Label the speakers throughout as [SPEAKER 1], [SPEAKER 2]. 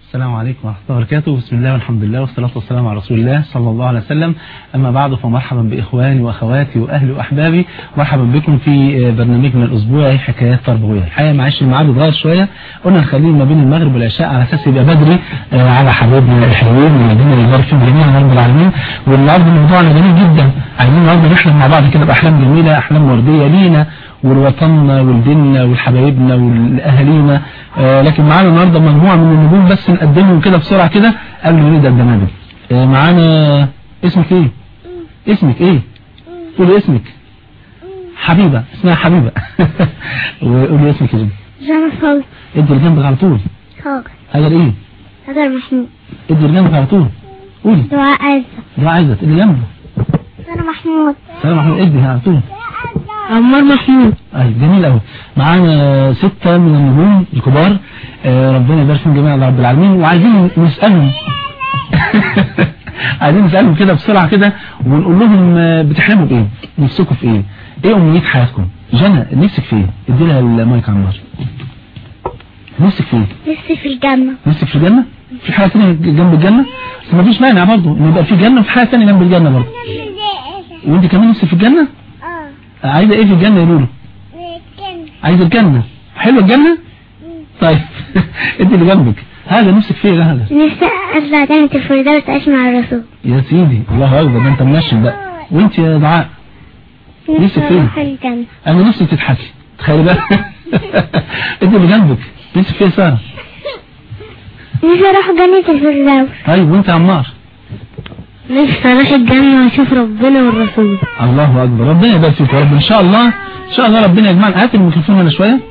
[SPEAKER 1] السلام عليكم ورحمة الله وبركاته بسم الله والحمد لله والصلاة والسلام على رسول الله صلى الله عليه وسلم أما بعد فمرحبا بإخواني وأخواتي وأهلي وأحبابي مرحبا بكم في برنامجنا الأسبوعي حكايات تربوية الحقيقة معلش الميعاد اتغير شوية قلنا نخليه ما بين المغرب والعشاء على أساس يبقى بدري آه، على حبايبنا الحلوين والذين يبارك فيهم جميعا رب العالمين والنهارده موضوعنا جميل جدا عايزين النهارده نحلم مع بعض كده بأحلام جميلة أحلام وردية لينا ولوطننا ولديننا ولحبايبنا ولأهالينا آه لكن معانا النهارده مجموعة من النجوم بس نقدمهم كده بسرعة كده قبل ما نبدأ البرنامج آه معانا اسمك ايه؟ اسمك ايه؟ قولي اسمك حبيبة اسمها حبيبة وقولي اسمك يا جنى
[SPEAKER 2] جانا صوت
[SPEAKER 1] ادي اللي جنبك على طول
[SPEAKER 2] صوت
[SPEAKER 1] هاجر ايه؟
[SPEAKER 2] هذا محمود
[SPEAKER 1] ادي اللي جنبك على طول قولي
[SPEAKER 2] دعاء عزة
[SPEAKER 1] ده عايزة ادي جنبك
[SPEAKER 2] أنا محمود
[SPEAKER 1] سلام محمود ادي على طول
[SPEAKER 2] عمار محمود
[SPEAKER 1] اي جميل قوي معانا ستة من النجوم الكبار آه ربنا يبارك فيهم جميعا رب العالمين وعايزين نسألهم عايزين نسألهم كده بسرعة كده ونقول لهم آه، بتحلموا بإيه نفسكم في إيه إيه أمنية حياتكم جنى نفسك في إيه ادي لها المايك عمار نفسك في إيه
[SPEAKER 2] لسه في الجنة
[SPEAKER 1] نفسك في الجنة في حاجة تانية جنب الجنة بس مفيش مانع برضه إن يبقى في جنة وفي حاجة تانية جنب الجنة برضه وأنت كمان نفسك في الجنة
[SPEAKER 2] اه
[SPEAKER 1] عايزة إيه في الجنة يا لولو عايز الجنة حلوة الجنة طيب انت اللي جنبك هذا نفسك فيه ده هذا
[SPEAKER 2] نفسي أطلع جنة الفردوس أسمع الرسول
[SPEAKER 1] يا سيدي الله اكبر ده انت منشن بقى وانت يا دعاء نفسك فين؟
[SPEAKER 2] أروح الجنة
[SPEAKER 1] انا نفسي تضحكي تخيل بقى انت اللي جنبك نفسك فيه سارة
[SPEAKER 2] نفسي أروح جنة الفردوس
[SPEAKER 1] طيب وانت يا عمار
[SPEAKER 2] نفسي أروح الجنة وأشوف ربنا والرسول
[SPEAKER 1] الله اكبر ربنا يبارك فيك يا رب ان شاء الله ان شاء الله ربنا يجمعنا هات الميكروفون هنا شويه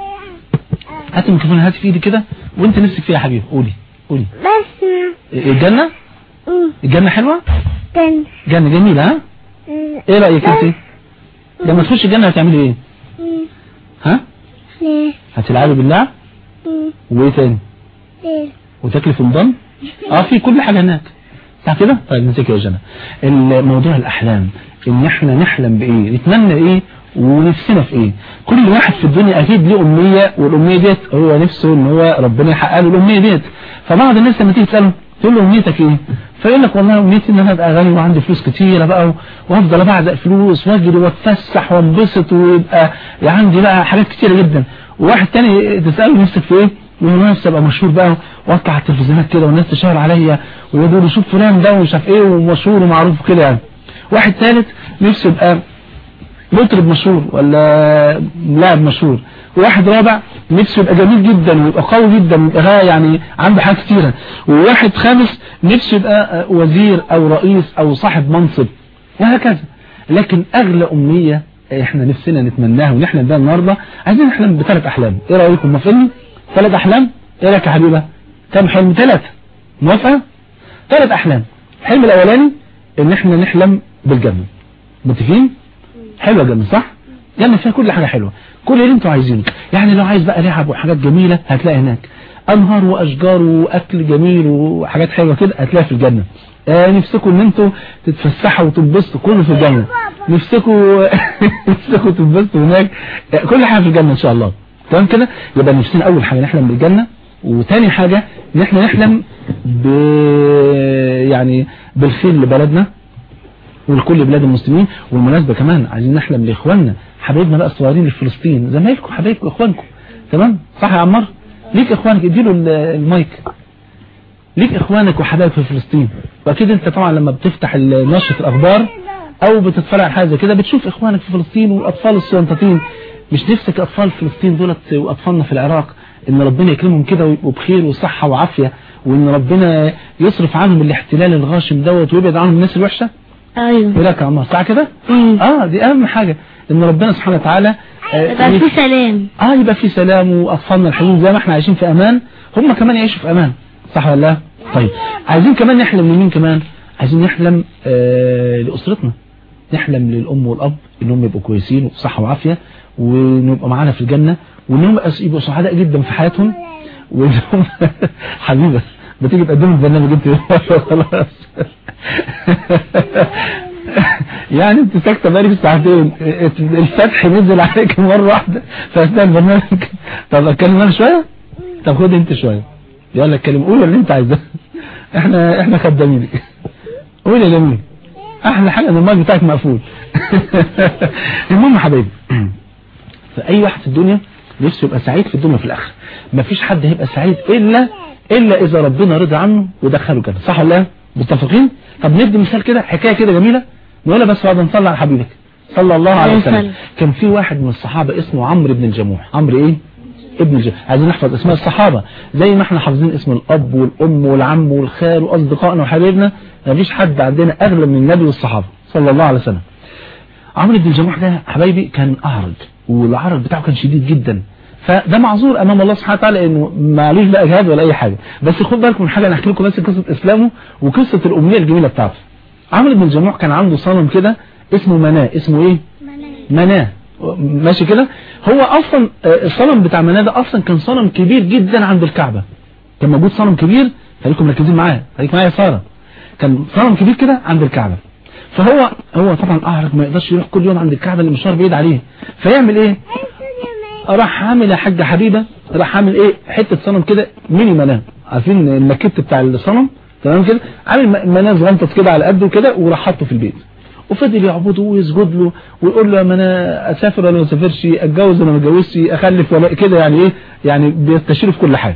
[SPEAKER 1] هات الميكروفون هات في ايدي كده وانت نفسك فيه يا حبيبي قولي قولي
[SPEAKER 2] بس
[SPEAKER 1] الجنه
[SPEAKER 2] مم.
[SPEAKER 1] الجنه حلوه
[SPEAKER 2] جنة
[SPEAKER 1] جنه جميله ها
[SPEAKER 2] مم.
[SPEAKER 1] ايه رايك انت لما تخش الجنه هتعملي ايه
[SPEAKER 2] مم.
[SPEAKER 1] ها
[SPEAKER 2] ليه
[SPEAKER 1] هتلعبي بالله
[SPEAKER 2] مم.
[SPEAKER 1] وايه تاني
[SPEAKER 2] ليه
[SPEAKER 1] وتاكلي في رمضان اه في كل حاجه هناك صح كده طيب نسيك يا جنى الموضوع الاحلام ان احنا نحلم بايه نتمنى ايه ونفسنا في ايه كل واحد في الدنيا اكيد له امنيه والامنيه ديت هو نفسه ان هو ربنا يحقق له الامنيه ديت فبعض الناس لما تيجي تساله تقول له امنيتك ايه فيقول لك والله امنيتي ان انا ابقى غني وعندي فلوس كتيره بقى وافضل ابعزق فلوس واجري واتفسح وانبسط ويبقى عندي بقى حاجات كتيره جدا وواحد تاني تساله نفسك في ايه يقول له نفسي ابقى مشهور بقى واطلع على التلفزيونات كده والناس تشاور عليا ويقولوا شوف فلان ده ومش عارف ايه ومشهور ومعروف كده يعني واحد ثالث نفسه يبقى مطرب مشهور ولا لاعب مشهور وواحد رابع نفسه يبقى جميل جدا ويبقى قوي جدا ويبقى غا- يعني عنده حاجات كتيرة وواحد خامس نفسه يبقى آه، وزير او رئيس او صاحب منصب وهكذا لكن اغلى امنية احنا نفسنا نتمناها ونحلم بيها النهارده عايزين نحلم بثلاث احلام ايه رايكم موافقني ثلاث احلام ايه رايك يا حبيبه كم حلم ثلاثه موافقه ثلاث احلام الحلم الاولاني ان احنا نحلم بالجنه متفقين حلوه جنة صح جنة فيها كل حاجة حلوة كل اللي انتوا عايزينه يعني لو عايز بقى لعب وحاجات جميلة هتلاقي هناك انهار واشجار واكل جميل وحاجات حلوة كده هتلاقي في الجنة آه نفسكم ان انتوا تتفسحوا وتنبسطوا كله في الجنة نفسكم نفسكم تنبسطوا هناك آه كل حاجة في الجنة ان شاء الله تمام كده يبقى نفسنا اول حاجة نحلم بالجنة وتاني حاجة ان احنا نحلم ب يعني بالخير لبلدنا ولكل بلاد المسلمين والمناسبة كمان عايزين نحلم لإخواننا حبايبنا بقى الصغيرين اللي في فلسطين زمايلكم حبايبكم إخوانكم تمام صح يا عمار ليك إخوانك اديله ال- المايك ليك إخوانك وحبايبك في فلسطين وأكيد أنت طبعا لما بتفتح ال- نشرة الأخبار أو بتتفرج على حاجة زي كده بتشوف إخوانك في فلسطين والأطفال الصغنطاطين مش نفسك أطفال فلسطين دولت وأطفالنا في العراق إن ربنا يكرمهم كده ويبقوا بخير وصحة وعافية وإن ربنا يصرف عنهم الاحتلال الغاشم دوت ويبعد عنهم الناس الوحشة
[SPEAKER 2] أيوه
[SPEAKER 1] ايه رايك يا عمار صح كده
[SPEAKER 2] مم.
[SPEAKER 1] اه دي اهم حاجة ان ربنا سبحانه وتعالى آه
[SPEAKER 2] يبقى في سلام
[SPEAKER 1] اه يبقى في سلام واطفالنا الحلوين زي ما احنا عايشين في امان هم كمان يعيشوا في امان صح ولا لا طيب عايزين كمان نحلم لمين كمان عايزين نحلم آه لاسرتنا نحلم للام والاب انهم يبقوا كويسين وبصحه وعافيه ونبقى معانا في الجنه وانهم يبقوا- يبقوا سعداء جدا في حياتهم وانهم حبيبه بتيجي تقدم البرنامج انت خلاص يعني انت ساكته بقالي ساعتين الفتح نزل عليك مره واحده في اثناء البرنامج طب اتكلم انا شويه طب خد انت شويه يلا اتكلم قول اللي انت عايزاه احنا احنا خدامينك قول يا جميل احلى حاجه ان المايك بتاعك مقفول المهم يا حبايبي فاي واحد في الدنيا نفسه يبقى سعيد في الدنيا وفي الاخره مفيش حد هيبقى سعيد الا الا اذا ربنا رضى عنه ودخله كده صح ولا لا متفقين طب ندي مثال كده حكايه كده جميله نقولها بس بعد نصلي على حبيبك صلى الله عليه وسلم كان في واحد من الصحابه اسمه عمرو بن الجموح عمرو ايه ابن الجموح عايزين نحفظ اسماء الصحابه زي ما احنا حافظين اسم الاب والام والعم والخال واصدقائنا وحبايبنا مفيش حد عندنا اغلى من النبي والصحابه صلى الله عليه وسلم عمرو بن الجموح ده حبايبي كان اعرج والعرج بتاعه كان شديد جدا فده معذور امام الله سبحانه وتعالى انه معلوش بقى جهاد ولا اي حاجه بس خد بالكم من حاجه انا احكي لكم بس قصه اسلامه وقصه الامنيه الجميله بتاعته عمرو بن الجموح كان عنده صنم كده اسمه مناه اسمه ايه مناه ماشي كده هو اصلا الصنم بتاع مناه ده اصلا كان صنم كبير جدا عند الكعبه كان موجود صنم كبير خليكم مركزين معايا خليك معايا يا ساره كان صنم كبير كده عند الكعبه فهو هو طبعا اعرج ما يقدرش يروح كل يوم عند الكعبه اللي مشوار بعيد عليه فيعمل ايه راح عامل يا حاجه حبيبه راح عامل ايه حته صنم كده ميني منام عارفين الماكيت بتاع الصنم تمام كده عامل منام صغنطط كده على قده كده وراح حاطه في البيت وفضل يعبده ويسجد له ويقول له ما انا اسافر ولا ما اسافرش اتجوز ولا ما اتجوزش اخلف ولا كده يعني ايه يعني بيستشيره في كل حاجه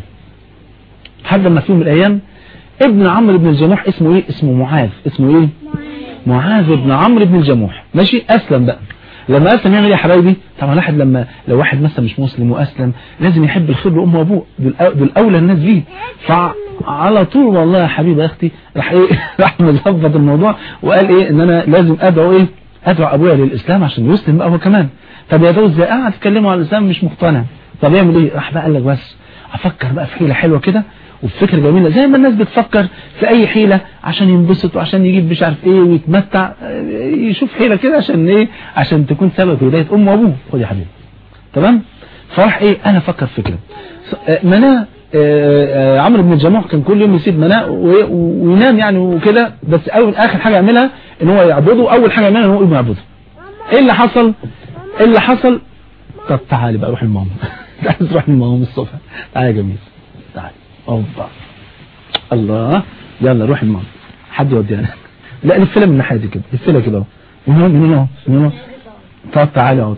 [SPEAKER 1] لحد ما في يوم من الايام ابن عمرو بن الجموح اسمه ايه اسمه معاذ اسمه ايه معاذ بن عمرو بن الجموح ماشي اسلم بقى لما اسلم يعمل ايه يا حبايبي طبعا واحد لما لو واحد مثلا مش مسلم واسلم لازم يحب الخير لامه وابوه دول اولى الناس بيه فعلى طول والله يا حبيبي يا اختي راح ايه راح مظبط الموضوع وقال ايه ان انا لازم ادعو ايه ادعو ابويا للاسلام عشان يسلم بقى هو كمان طب يا ده ازاي قاعد تكلمه على الاسلام مش مقتنع طب يعمل ايه راح بقى قال لك بس افكر بقى في حيله حلوه كده وفكرة جميلة زي ما الناس بتفكر في اي حيلة عشان ينبسط وعشان يجيب مش عارف ايه ويتمتع يشوف حيلة كده عشان ايه عشان تكون سبب في هداية امه وابوه خد يا حبيبي تمام فراح ايه انا افكر في فكرة مناه عمرو بن الجموح كان كل يوم يسيب مناه وينام يعني وكده بس اول اخر حاجة يعملها ان هو يعبده اول حاجة يعملها ان هو يقوم يعبده ايه اللي حصل ايه اللي حصل طب تعالي بقى روح الماما تعالي تروح الماما الصبح تعالي يا جميل تعالي اوبا الله يلا روح الماما حد يودينا لا لفلها من الناحيه دي كده لفلها كده اهو من هنا من هنا من هنا طب تعالى اقعد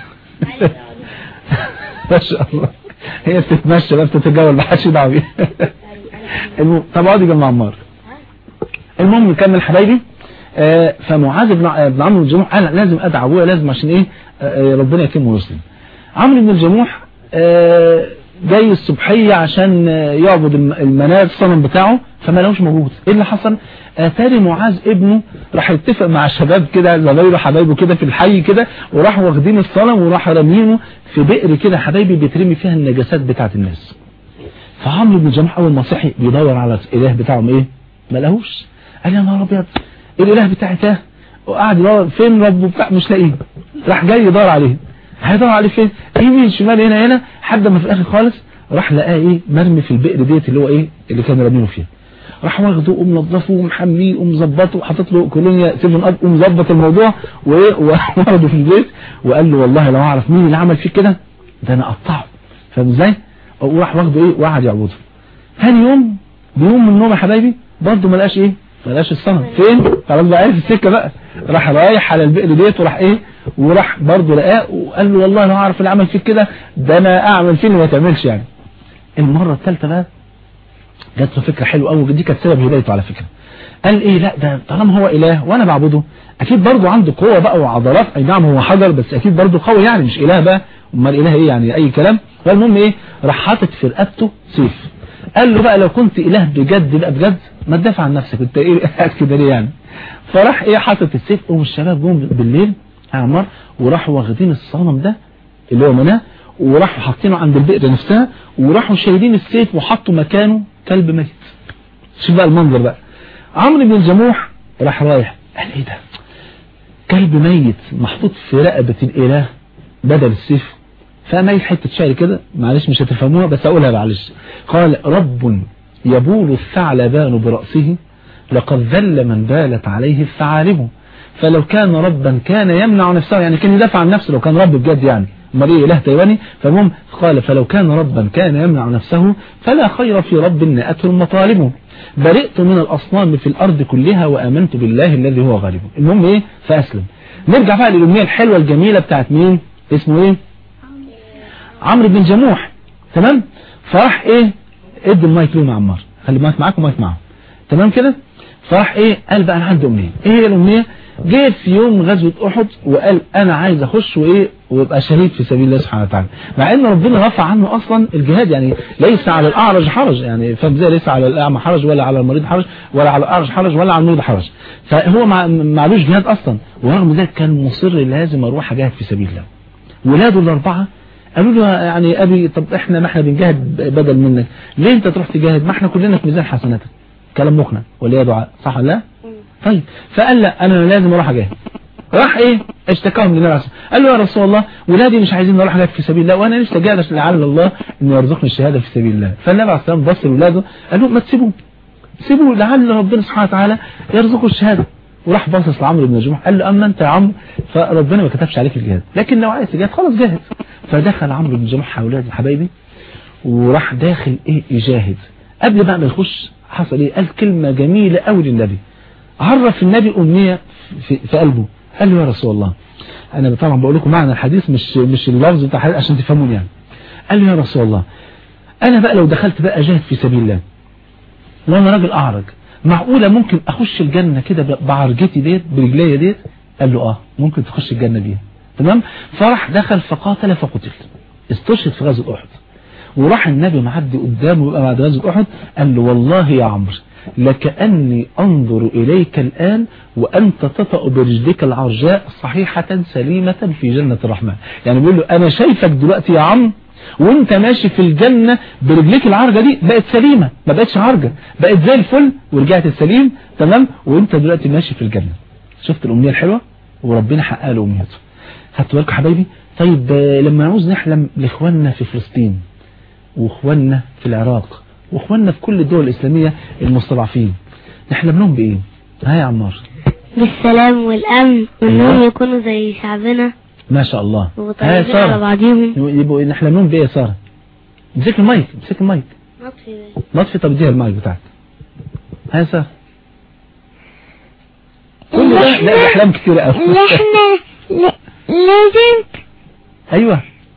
[SPEAKER 1] ما شاء الله هي بتتمشى بقى بتتجول ما حدش دعوه بيها طب اقعدي جنب عمار المهم نكمل حبايبي آه فمعاذ بن بن عمرو بن الجموح قال لازم ادعى ابويا لازم عشان ايه آه ربنا يتم ويسلم عمرو بن الجموح آه جاي الصبحية عشان يعبد المنار الصنم بتاعه فما لهوش موجود ايه اللي حصل اتاري معاذ ابنه راح يتفق مع شباب كده زمايله حبايبه كده في الحي كده وراحوا واخدين الصنم وراح رامينه في بئر كده حبايبي بيترمي فيها النجاسات بتاعت الناس فعمرو بن جمح اول ما صحي بيدور على الاله بتاعهم ايه ما لهوش قال يا نهار ابيض الاله بتاعي تاه وقعد يدور فين ربه بتاع مش لاقيه راح جاي يدور عليه هيدور عليه فين يمين شمال هنا هنا لحد ما في الاخر خالص راح لقاه ايه مرمي في البئر ديت اللي هو ايه اللي كان رامينه فيها راح واخده ومنظفه ومحميه ومظبطه وحاطط له كولونيا 7 اب ومظبط الموضوع وايه واخده في البيت وقال له والله لو اعرف مين اللي عمل فيك كده ده انا اقطعه فاهم ازاي وراح واخده ايه وقعد يعبده ثاني يوم بيوم من النوم يا حبايبي برضه ما لقاش ايه ما لقاش الصنم فين خلاص بقى عارف السكه بقى راح رايح على البئر ديت وراح ايه وراح برضه لقاه وقال له والله لو اعرف اللي عمل فيك كده ده انا اعمل فيه اللي ما تعملش يعني المره الثالثه بقى جات له فكره حلوه قوي دي كانت سبب هدايته على فكره قال ايه لا ده طالما هو اله وانا بعبده اكيد برضه عنده قوه بقى وعضلات اي نعم هو حجر بس اكيد برضه قوي يعني مش اله بقى امال اله ايه يعني اي كلام فالمهم ايه راح حاطط في رقبته سيف قال له بقى لو كنت اله بجد بقى بجد ما تدافع عن نفسك انت ايه قاعد كده ليه يعني فراح ايه حاطط السيف قوم الشباب جم بالليل عمر وراحوا واخدين الصنم ده اللي هو مناه وراحوا حاطينه عند البئر نفسها وراحوا شايلين السيف وحطوا مكانه كلب ميت شوف بقى المنظر بقى عمرو بن الجموح راح رايح قال ايه ده كلب ميت محطوط في رقبة الاله بدل السيف فميت حتة شعر كده معلش مش هتفهموها بس اقولها معلش قال رب يبول الثعلبان برأسه لقد ذل من بالت عليه الثعالب فلو كان ربا كان يمنع نفسه يعني كان يدافع عن نفسه لو كان رب بجد يعني امال ايه اله تايواني فالمهم قال فلو كان ربا كان يمنع نفسه فلا خير في رب ناءته مطالبه برئت من الاصنام في الارض كلها وامنت بالله الذي هو غالب المهم ايه فاسلم نرجع بقى للامنيه الحلوه الجميله بتاعت مين اسمه ايه عمرو بن جموح تمام فراح ايه ادي المايك له مع عمار خلي المايك معاك ومايك معاه تمام كده فراح ايه قال بقى انا عندي امنيه ايه هي الامنيه جه في يوم غزوة احد وقال انا عايز اخش وايه وابقى شهيد في سبيل الله سبحانه وتعالى مع ان ربنا رفع عنه اصلا الجهاد يعني ليس على الاعرج حرج يعني فاهم زي ليس على الاعمى حرج ولا على المريض حرج ولا على الاعرج حرج ولا على المريض حرج فهو مع معلوش جهاد اصلا ورغم ذلك كان مصر لازم اروح اجاهد في سبيل الله ولاده الاربعه قالوا له يعني ابي طب احنا ما احنا بنجاهد بدل منك ليه انت تروح تجاهد ما احنا كلنا في ميزان حسناتك كلام مقنع ولا يا دعاء صح ولا لا طيب فقال لا انا لازم اروح اجاهد راح ايه اشتكاهم للنبي عليه الصلاه قال له يا رسول الله ولادي مش عايزين نروح اجاهد في سبيل الله وانا نفسي اجاهد لعل الله ان يرزقني الشهاده في سبيل الله فالنبي عليه الصلاه والسلام بص لاولاده قال له ما تسيبوه سيبوه لعل ربنا سبحانه وتعالى يرزقه الشهاده وراح باصص لعمرو بن جمح قال له اما انت يا عمرو فربنا ما كتبش عليك الجهاد لكن لو عايز تجاهد خلاص جاهد فدخل عمرو بن جمح اولاد حبايبي وراح داخل ايه يجاهد قبل بقى ما يخش حصل ايه قال كلمه جميله قوي للنبي عرف النبي امنيه في, في قلبه قال له يا رسول الله انا طبعا بقول لكم معنى الحديث مش مش اللفظ بتاع الحديث عشان تفهموني يعني قال له يا رسول الله انا بقى لو دخلت بقى اجاهد في سبيل الله وانا راجل اعرج معقوله ممكن اخش الجنه كده بعرجتي ديت برجليا ديت قال له اه ممكن تخش الجنه بيها تمام فراح دخل فقاتل فقتل استشهد في غزوه احد وراح النبي معدي قدامه بقى بعد غزوه احد قال له والله يا عمرو لكأني أنظر إليك الآن وأنت تطأ برجلك العرجاء صحيحة سليمة في جنة الرحمن يعني بيقول له أنا شايفك دلوقتي يا عم وانت ماشي في الجنة برجليك العرجة دي بقت سليمة ما بقتش عرجة بقت زي الفل ورجعت السليم تمام وانت دلوقتي ماشي في الجنة شفت الأمنية الحلوة وربنا حقق له أمنيته خدتوا بالكم حبايبي طيب لما نعوز نحلم لإخواننا في فلسطين وإخواننا في العراق واخواننا في كل الدول الإسلامية المستضعفين نحلم لهم بإيه ها يا عمار
[SPEAKER 2] بالسلام والأمن وإنهم يكونوا زي شعبنا
[SPEAKER 1] ما شاء الله ها يا
[SPEAKER 2] وطيبين على
[SPEAKER 1] سارة
[SPEAKER 2] بعضهم
[SPEAKER 1] يبقوا نحلم لهم بإيه يا سارة امسك المايك امسك المايك نطفي طب اديها المايك بتاعك ها يا سارة كل ده لا ده أحلام كتير قوي
[SPEAKER 2] اللي احنا ل- لازم
[SPEAKER 1] أيوه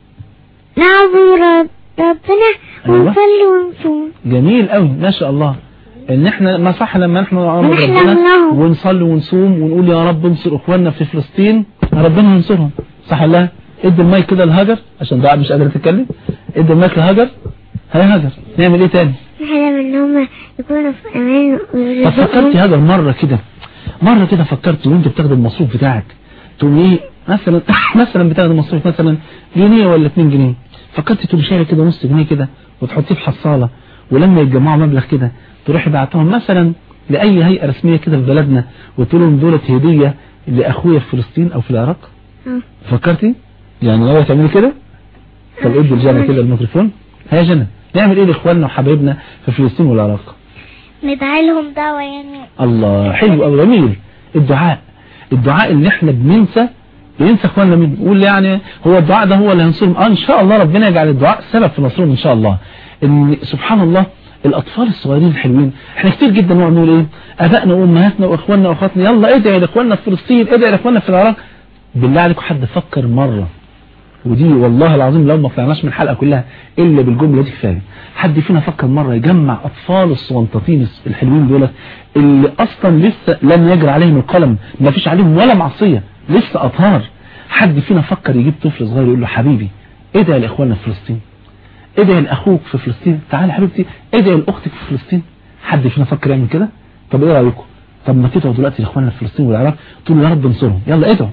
[SPEAKER 2] نعبد رب- ربنا
[SPEAKER 1] أيوة.
[SPEAKER 2] ونصلي ونصوم
[SPEAKER 1] جميل قوي ما شاء الله ان احنا ما صح لما نحن نعبد
[SPEAKER 2] ونحلم
[SPEAKER 1] ربنا
[SPEAKER 2] لهم.
[SPEAKER 1] ونصلي ونصوم ونقول يا رب انصر اخواننا في فلسطين ربنا ينصرهم صح ولا لا ادي المايك كده لهاجر عشان دعاء مش قادره تتكلم ادي المايك لهاجر هيا هاجر نعمل ايه تاني
[SPEAKER 2] نحلم ان هم يكونوا في امان
[SPEAKER 1] طب فكرت يا هاجر مره كده مره كده فكرت وانت بتاخد المصروف بتاعك تقوم ايه مثلا مثلا بتاخد المصروف مثلا جنيه ولا 2 جنيه فكرت تقوم شايله كده نص جنيه كده وتحطيه في حصاله ولما يتجمعوا مبلغ كده تروحي بعتهم مثلا لاي هيئه رسميه كده في بلدنا وتقول لهم دولت هديه لاخويا في فلسطين او في العراق
[SPEAKER 2] آه.
[SPEAKER 1] فكرتي يعني ناويه تعملي كده طب ادي لجنى كده الميكروفون هيا جنى نعمل ايه لاخواننا وحبايبنا في فلسطين والعراق
[SPEAKER 2] ندعي لهم دعوة يعني
[SPEAKER 1] الله حلو قوي جميل الدعاء الدعاء اللي احنا بننسى بينسى اخواننا مين بيقول يعني هو الدعاء ده هو اللي هينصرهم اه ان شاء الله ربنا يجعل الدعاء سبب في نصرهم ان شاء الله ان سبحان الله الاطفال الصغيرين الحلوين احنا كتير جدا نقعد نقول ايه ابائنا وامهاتنا واخواننا واخواتنا يلا ادعي لاخواننا في فلسطين ادعي لاخواننا في العراق بالله عليكم حد فكر مره ودي والله العظيم لو ما طلعناش من الحلقه كلها الا بالجمله دي كفايه حد فينا فكر مره يجمع اطفال الصغنطاطين الحلوين دول اللي اصلا لسه لم يجري عليهم القلم ما فيش عليهم ولا معصيه لسه اطهار حد فينا فكر يجيب طفل صغير يقول له حبيبي ادعي لاخواننا في فلسطين ادعي لاخوك في فلسطين تعالى حبيبتي ادعي لاختك في فلسطين حد فينا فكر يعمل كده طب ايه رايكم طب ما تدعوا دلوقتي لاخواننا في فلسطين والعراق تقولوا يا رب انصرهم يلا ادعوا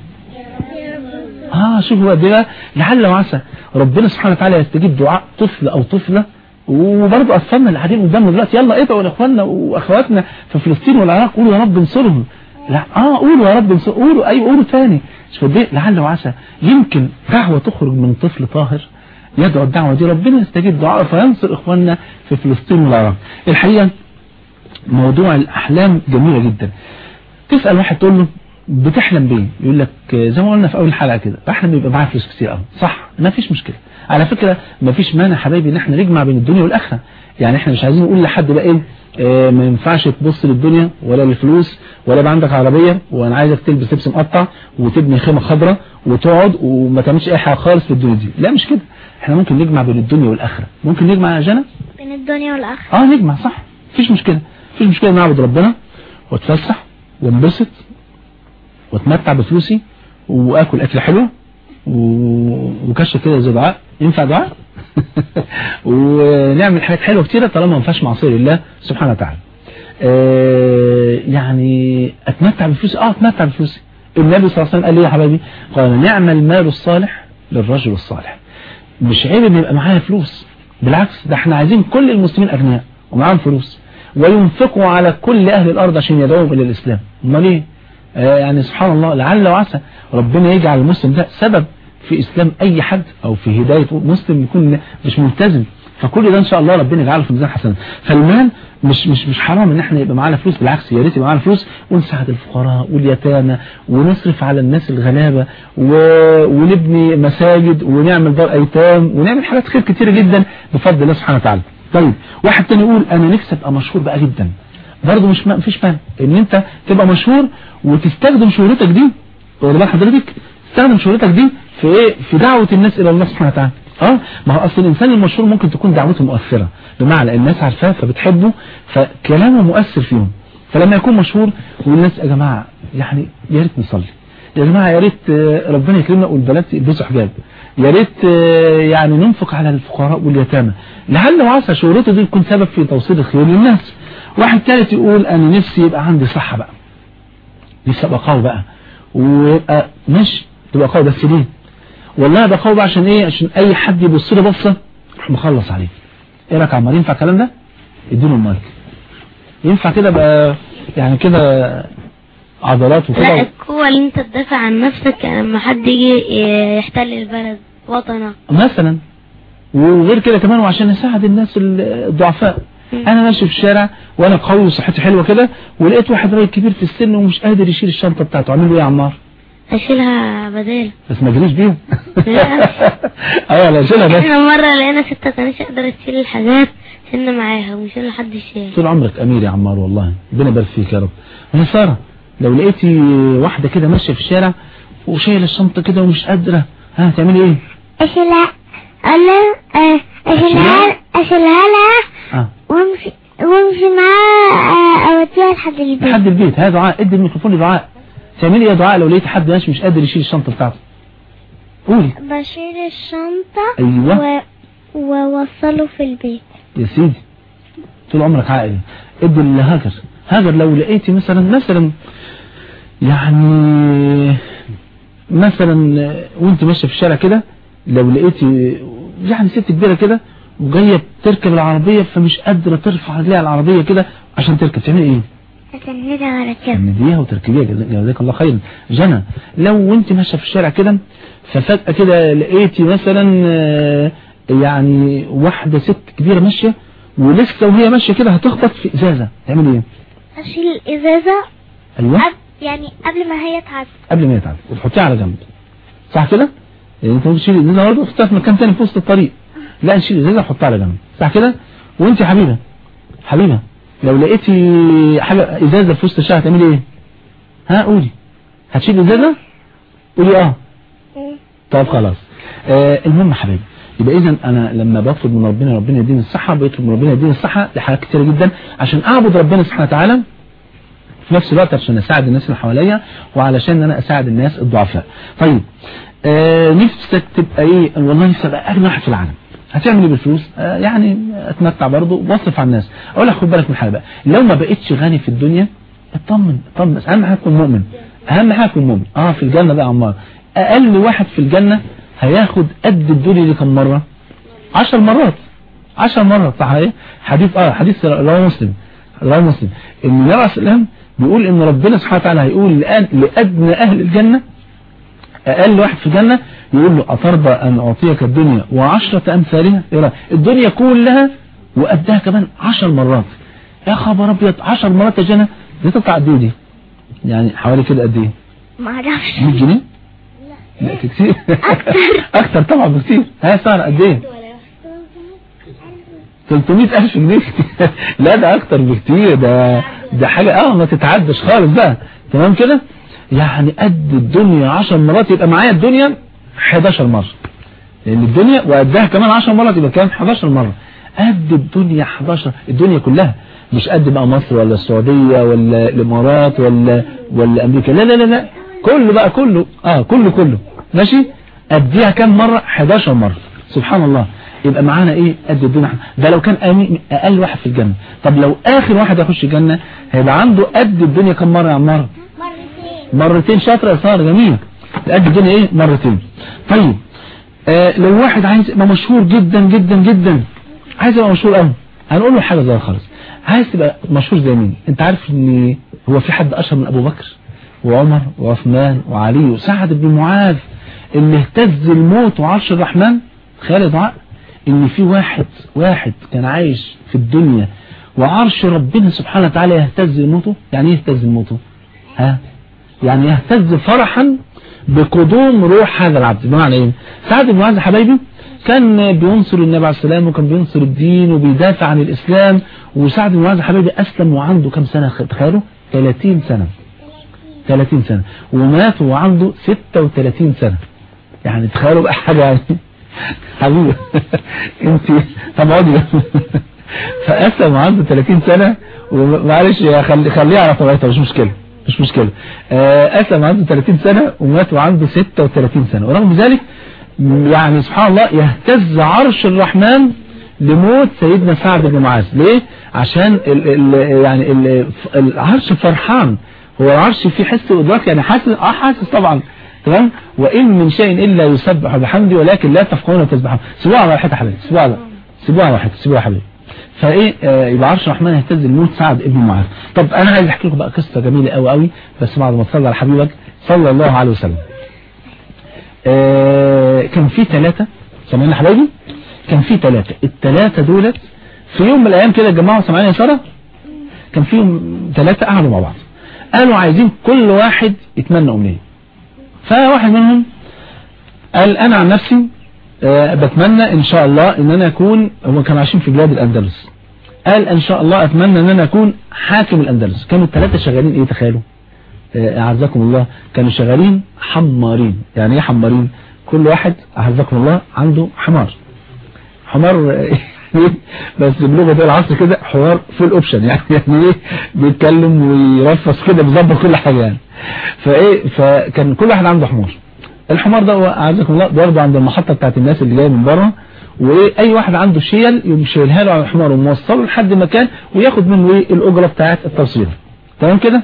[SPEAKER 1] اه شوفوا قد ايه لعل وعسى ربنا سبحانه وتعالى يستجيب دعاء طفل او طفله وبرضه اطفالنا اللي قاعدين قدامنا دلوقتي يلا ادعوا لاخواننا واخواتنا في فلسطين والعراق قولوا يا رب انصرهم لا اه قولوا يا رب انصرهم قولوا ايوه قولوا تاني شوف قد ايه لعل وعسى يمكن دعوه تخرج من طفل طاهر يدعو الدعوه دي ربنا يستجيب دعاء فينصر اخواننا في فلسطين والعراق الحقيقه موضوع الاحلام جميله جدا تسال واحد تقول له بتحلم بيه يقول لك زي ما قلنا في اول حلقه كده بحلم يبقى معايا فلوس كتير قوي صح ما فيش مشكله على فكره ما فيش مانع حبايبي ان احنا نجمع بين الدنيا والاخره يعني احنا مش عايزين نقول لحد بقى ايه اه ما ينفعش تبص للدنيا ولا للفلوس ولا يبقى عندك عربيه وانا عايزك تلبس لبس مقطع وتبني خيمه خضراء وتقعد وما تعملش اي حاجه خالص في الدنيا دي لا مش كده احنا ممكن نجمع بين الدنيا والاخره ممكن نجمع يا جنى
[SPEAKER 2] بين الدنيا والآخرة
[SPEAKER 1] اه نجمع صح مفيش مشكله مفيش مشكله نعبد ربنا واتفسح وانبسط واتمتع بفلوسي واكل اكل حلو و- وكشف كده زي دعاء ينفع دعاء ونعمل حاجات حلوه كتيره طالما ما فيهاش معصيه لله سبحانه وتعالى آه، يعني اتمتع بفلوسي اه اتمتع بفلوسي النبي صلى الله عليه وسلم قال لي يا حبايبي قال نعم المال الصالح للرجل الصالح مش عيب ان يبقى معايا فلوس بالعكس ده احنا عايزين كل المسلمين اغنياء ومعاهم فلوس وينفقوا على كل اهل الارض عشان يدعوهم الى الاسلام امال ايه آه يعني سبحان الله لعل وعسى ربنا يجعل المسلم ده سبب في اسلام اي حد او في هدايه مسلم يكون مش ملتزم فكل ده ان شاء الله ربنا يجعله في ميزان حسنات فالمال مش مش مش حرام ان احنا يبقى معانا فلوس بالعكس يا ريت يبقى معانا فلوس ونساعد الفقراء واليتامى ونصرف على الناس الغلابه و... ونبني مساجد ونعمل دار ايتام ونعمل حاجات خير كتيره جدا بفضل الله سبحانه وتعالى طيب واحد تاني يقول انا نفسي ابقى مشهور بقى جدا برضه مش ما فيش مانع ان انت تبقى مشهور وتستخدم شهرتك دي واخد بال حضرتك تستخدم شهرتك دي في ايه في دعوه الناس الى الله سبحانه وتعالى اه ما هو اصل الانسان المشهور ممكن تكون دعوته مؤثره بمعنى الناس عارفاه فبتحبه فكلامه مؤثر فيهم فلما يكون مشهور والناس يا جماعه يعني يا ريت نصلي يا جماعه يا ريت آه، ربنا يكرمنا والبنات يلبسوا حجاب يا ريت آه، يعني ننفق على الفقراء واليتامى لعل وعسى شهرته دي تكون سبب في توصيل الخير للناس واحد ثالث يقول انا نفسي يبقى عندي صحه بقى نفسي ابقى قوي بقى ويبقى ماشي تبقى قوي بس ليه والله ابقى قوي بقى عشان ايه عشان اي حد يبص لي بصه اروح مخلص عليه ايه رايك يا عمار ينفع الكلام ده اديله المايك ينفع كده بقى يعني كده عضلات
[SPEAKER 2] لا
[SPEAKER 1] وكده
[SPEAKER 2] القوة اللي انت تدافع عن نفسك لما حد يجي يحتل البلد وطنك
[SPEAKER 1] مثلا وغير كده كمان وعشان اساعد الناس الضعفاء انا ماشي في الشارع وانا قوي وصحتي حلوه كده ولقيت واحد راجل كبير في السن ومش قادر يشيل الشنطه بتاعته اعمل له ايه يا عمار
[SPEAKER 2] اشيلها بدال
[SPEAKER 1] بس ما جريش بيهم
[SPEAKER 2] لا.
[SPEAKER 1] ايوه لا شيلها بس
[SPEAKER 2] احنا مرة لقينا ستة كانش قادرة تشيل الحاجات شلنا معاها ومش لا حد يشيل
[SPEAKER 1] طول عمرك امير يا عمار والله ربنا يبارك فيك يا رب يا ساره لو لقيتي واحده كده ماشيه في الشارع وشايله الشنطه كده ومش قادره ها تعملي ايه
[SPEAKER 3] اشيلها انا آه، اشيلها اشيلها لها
[SPEAKER 1] اه
[SPEAKER 3] وامشي وامشي معاها آه، اوديها لحد البيت
[SPEAKER 1] لحد البيت ها دعاء ادي الميكروفون لدعاء تعملي ايه يا دعاء لو لقيت حد ماشي مش قادر يشيل الشنطه بتاعته قولي
[SPEAKER 3] بشيل الشنطة
[SPEAKER 1] ايوه
[SPEAKER 3] و... ووصله في البيت
[SPEAKER 1] يا سيدي طول عمرك عاقل ادي لهاجر هاجر لو لقيتي مثلا مثلا يعني مثلا وانت ماشيه في الشارع كده لو لقيتي يعني ست كبيره كده وجايه بتركب العربيه فمش قادره ترفع رجليها على العربيه كده عشان تركب تعملي ايه؟
[SPEAKER 3] اسندها على كده
[SPEAKER 1] تمديها وتركبيها جزاك جزاك الله خير جنى لو انت ماشيه في الشارع كده ففجأة كده لقيتي مثلا آه، يعني واحدة ست كبيرة ماشية ولسه وهي ماشية كده هتخبط في ازازة تعمل ايه
[SPEAKER 3] اشيل الازازة
[SPEAKER 1] ايوه
[SPEAKER 3] قبل يعني قبل ما هي تعدي
[SPEAKER 1] قبل ما يتعب وتحطيها على جنب صح كده يعني انت ممكن تشيل الازازة برضه وتحطها في مكان تاني في وسط الطريق لا نشيل الازازة وحطها على جنب صح كده وانت يا حبيبة حبيبة لو لقيتي حاجة ازازة في وسط الشارع تعملي ايه ها قولي هتشيل الازازة قولي اه طب خلاص آه المهم يا حبايبي يبقى اذا انا لما بطلب من ربنا ربنا يديني الصحه بيطلب من ربنا يديني الصحه لحاجات كتيره جدا عشان اعبد ربنا سبحانه وتعالى في نفس الوقت عشان اساعد الناس اللي حواليا وعلشان انا اساعد الناس الضعفاء طيب آه نفسك تبقى ايه والله نفسي ابقى اغنى واحد في العالم هتعمل ايه بالفلوس آه يعني اتمتع برضه واصرف على الناس اقول لك خد بالك من حاجه بقى لو ما بقتش غني في الدنيا اطمن اطمن بس اهم حاجه تكون مؤمن اهم حاجه تكون مؤمن اه في الجنه بقى يا عمار اقل واحد في الجنه هياخد قد الدنيا دي كم مره عشر مرات عشر مرات صح ايه حديث اه حديث رواه مسلم رواه مسلم ان النبي عليه السلام بيقول ان ربنا سبحانه وتعالى هيقول لأن لادنى اهل الجنه اقل واحد في الجنه يقول له اترضى ان اعطيك الدنيا وعشرة امثالها ايه رأيك؟ الدنيا كلها وقدها كمان عشر مرات يا خبر ابيض عشر مرات يا جنة دي تطلع قد ايه دي يعني حوالي كده قد ايه
[SPEAKER 3] ما اعرفش
[SPEAKER 1] 100 جنيه لا كتير اكتر طبعا بكتير ها سهر قد ايه 300 ألف جنيه لا ده أكتر بكتير ده ده حاجة اه ما تتعدش خالص بقى تمام كده يعني قد الدنيا 10 مرات يبقى معايا الدنيا 11 مرة لأن الدنيا وقدها كمان 10 مرات يبقى كام 11 مرة قد الدنيا 11 الدنيا كلها مش قد بقى مصر ولا السعودية ولا الإمارات ولا ولا أمريكا لا لا لا لا كله بقى كله اه كله كله ماشي قديها كام مرة 11 مرة سبحان الله يبقى معانا ايه قد الدنيا ده لو كان أمي اقل واحد في الجنة طب لو اخر واحد يخش الجنة هيبقى عنده قد الدنيا كم مرة يا عمار
[SPEAKER 3] مرتين
[SPEAKER 1] مرتين شاطر يا ساره جميل قد الدنيا ايه مرتين طيب آه لو واحد عايز يبقى مشهور جدا جدا جدا عايز يبقى مشهور قوي هنقول له حاجه زي خالص عايز تبقى مشهور زي مين انت عارف ان هو في حد اشهر من ابو بكر وعمر وعثمان وعلي وسعد بن معاذ اللي اهتز الموت وعرش الرحمن تخيل دعاء ان في واحد واحد كان عايش في الدنيا وعرش ربنا سبحانه وتعالى يهتز موته يعني ايه يهتز موته ها يعني يهتز فرحا بقدوم روح هذا العبد بمعنى ايه سعد بن معاذ حبايبي كان بينصر النبي عليه السلام وكان بينصر الدين وبيدافع عن الإسلام وسعد بن معاذ حبايبي أسلم وعنده كم سنة تخيلوا 30 سنة 30 سنة ومات وعنده 36 سنة يعني تخيلوا بقى حاجة يعني حبيبي انت طب اقعدي فأسلم وعنده 30 سنة ومعلش خلي خليه على طبيعته مش مشكلة مش مشكلة أسلم عنده 30 سنة ومات وعنده 36 سنة ورغم ذلك يعني سبحان الله يهتز عرش الرحمن لموت سيدنا سعد بن معاذ ليه عشان ال ال يعني ال العرش فرحان هو العرش فيه حس وادراك يعني حاسس اه حاسس طبعا تمام وان من شيء الا يسبح بحمده ولكن لا تفقهون تسبحون سيبوها على حته حبيبي سيبوها على سيبوها على حته سيبوها حبيبي فايه آه يبقى عرش الرحمن يهتز لموت سعد ابن معاذ طب انا عايز احكي لكم بقى قصه جميله قوي قوي بس بعد ما تصلي على حبيبك صلى الله عليه وسلم آه كان في ثلاثة سامعين يا حبايبي كان في ثلاثة الثلاثة دولت في يوم من الايام كده الجماعة سامعين يا سارة كان فيهم ثلاثة قعدوا مع بعض قالوا عايزين كل واحد يتمنى امنية فواحد منهم قال انا عن نفسي أه بتمنى ان شاء الله ان انا اكون هم كانوا عايشين في بلاد الاندلس قال ان شاء الله اتمنى ان انا اكون حاكم الاندلس كانوا الثلاثة شغالين ايه تخيلوا أعزكم الله كانوا شغالين حمارين يعني ايه حمارين كل واحد أعزكم الله عنده حمار حمار بس بلغة العصر كده حوار فول اوبشن يعني يعني ايه بيتكلم ويرفص كده بيظبط كل حاجة يعني فايه فكان كل واحد عنده حمار الحمار ده هو أعزكم الله بياخده عند المحطة بتاعت الناس اللي جايه من بره وايه اي واحد عنده شيل يقوم شايلها له على الحمار وموصله لحد مكان وياخد منه ايه الاجره بتاعت التوصيل تمام كده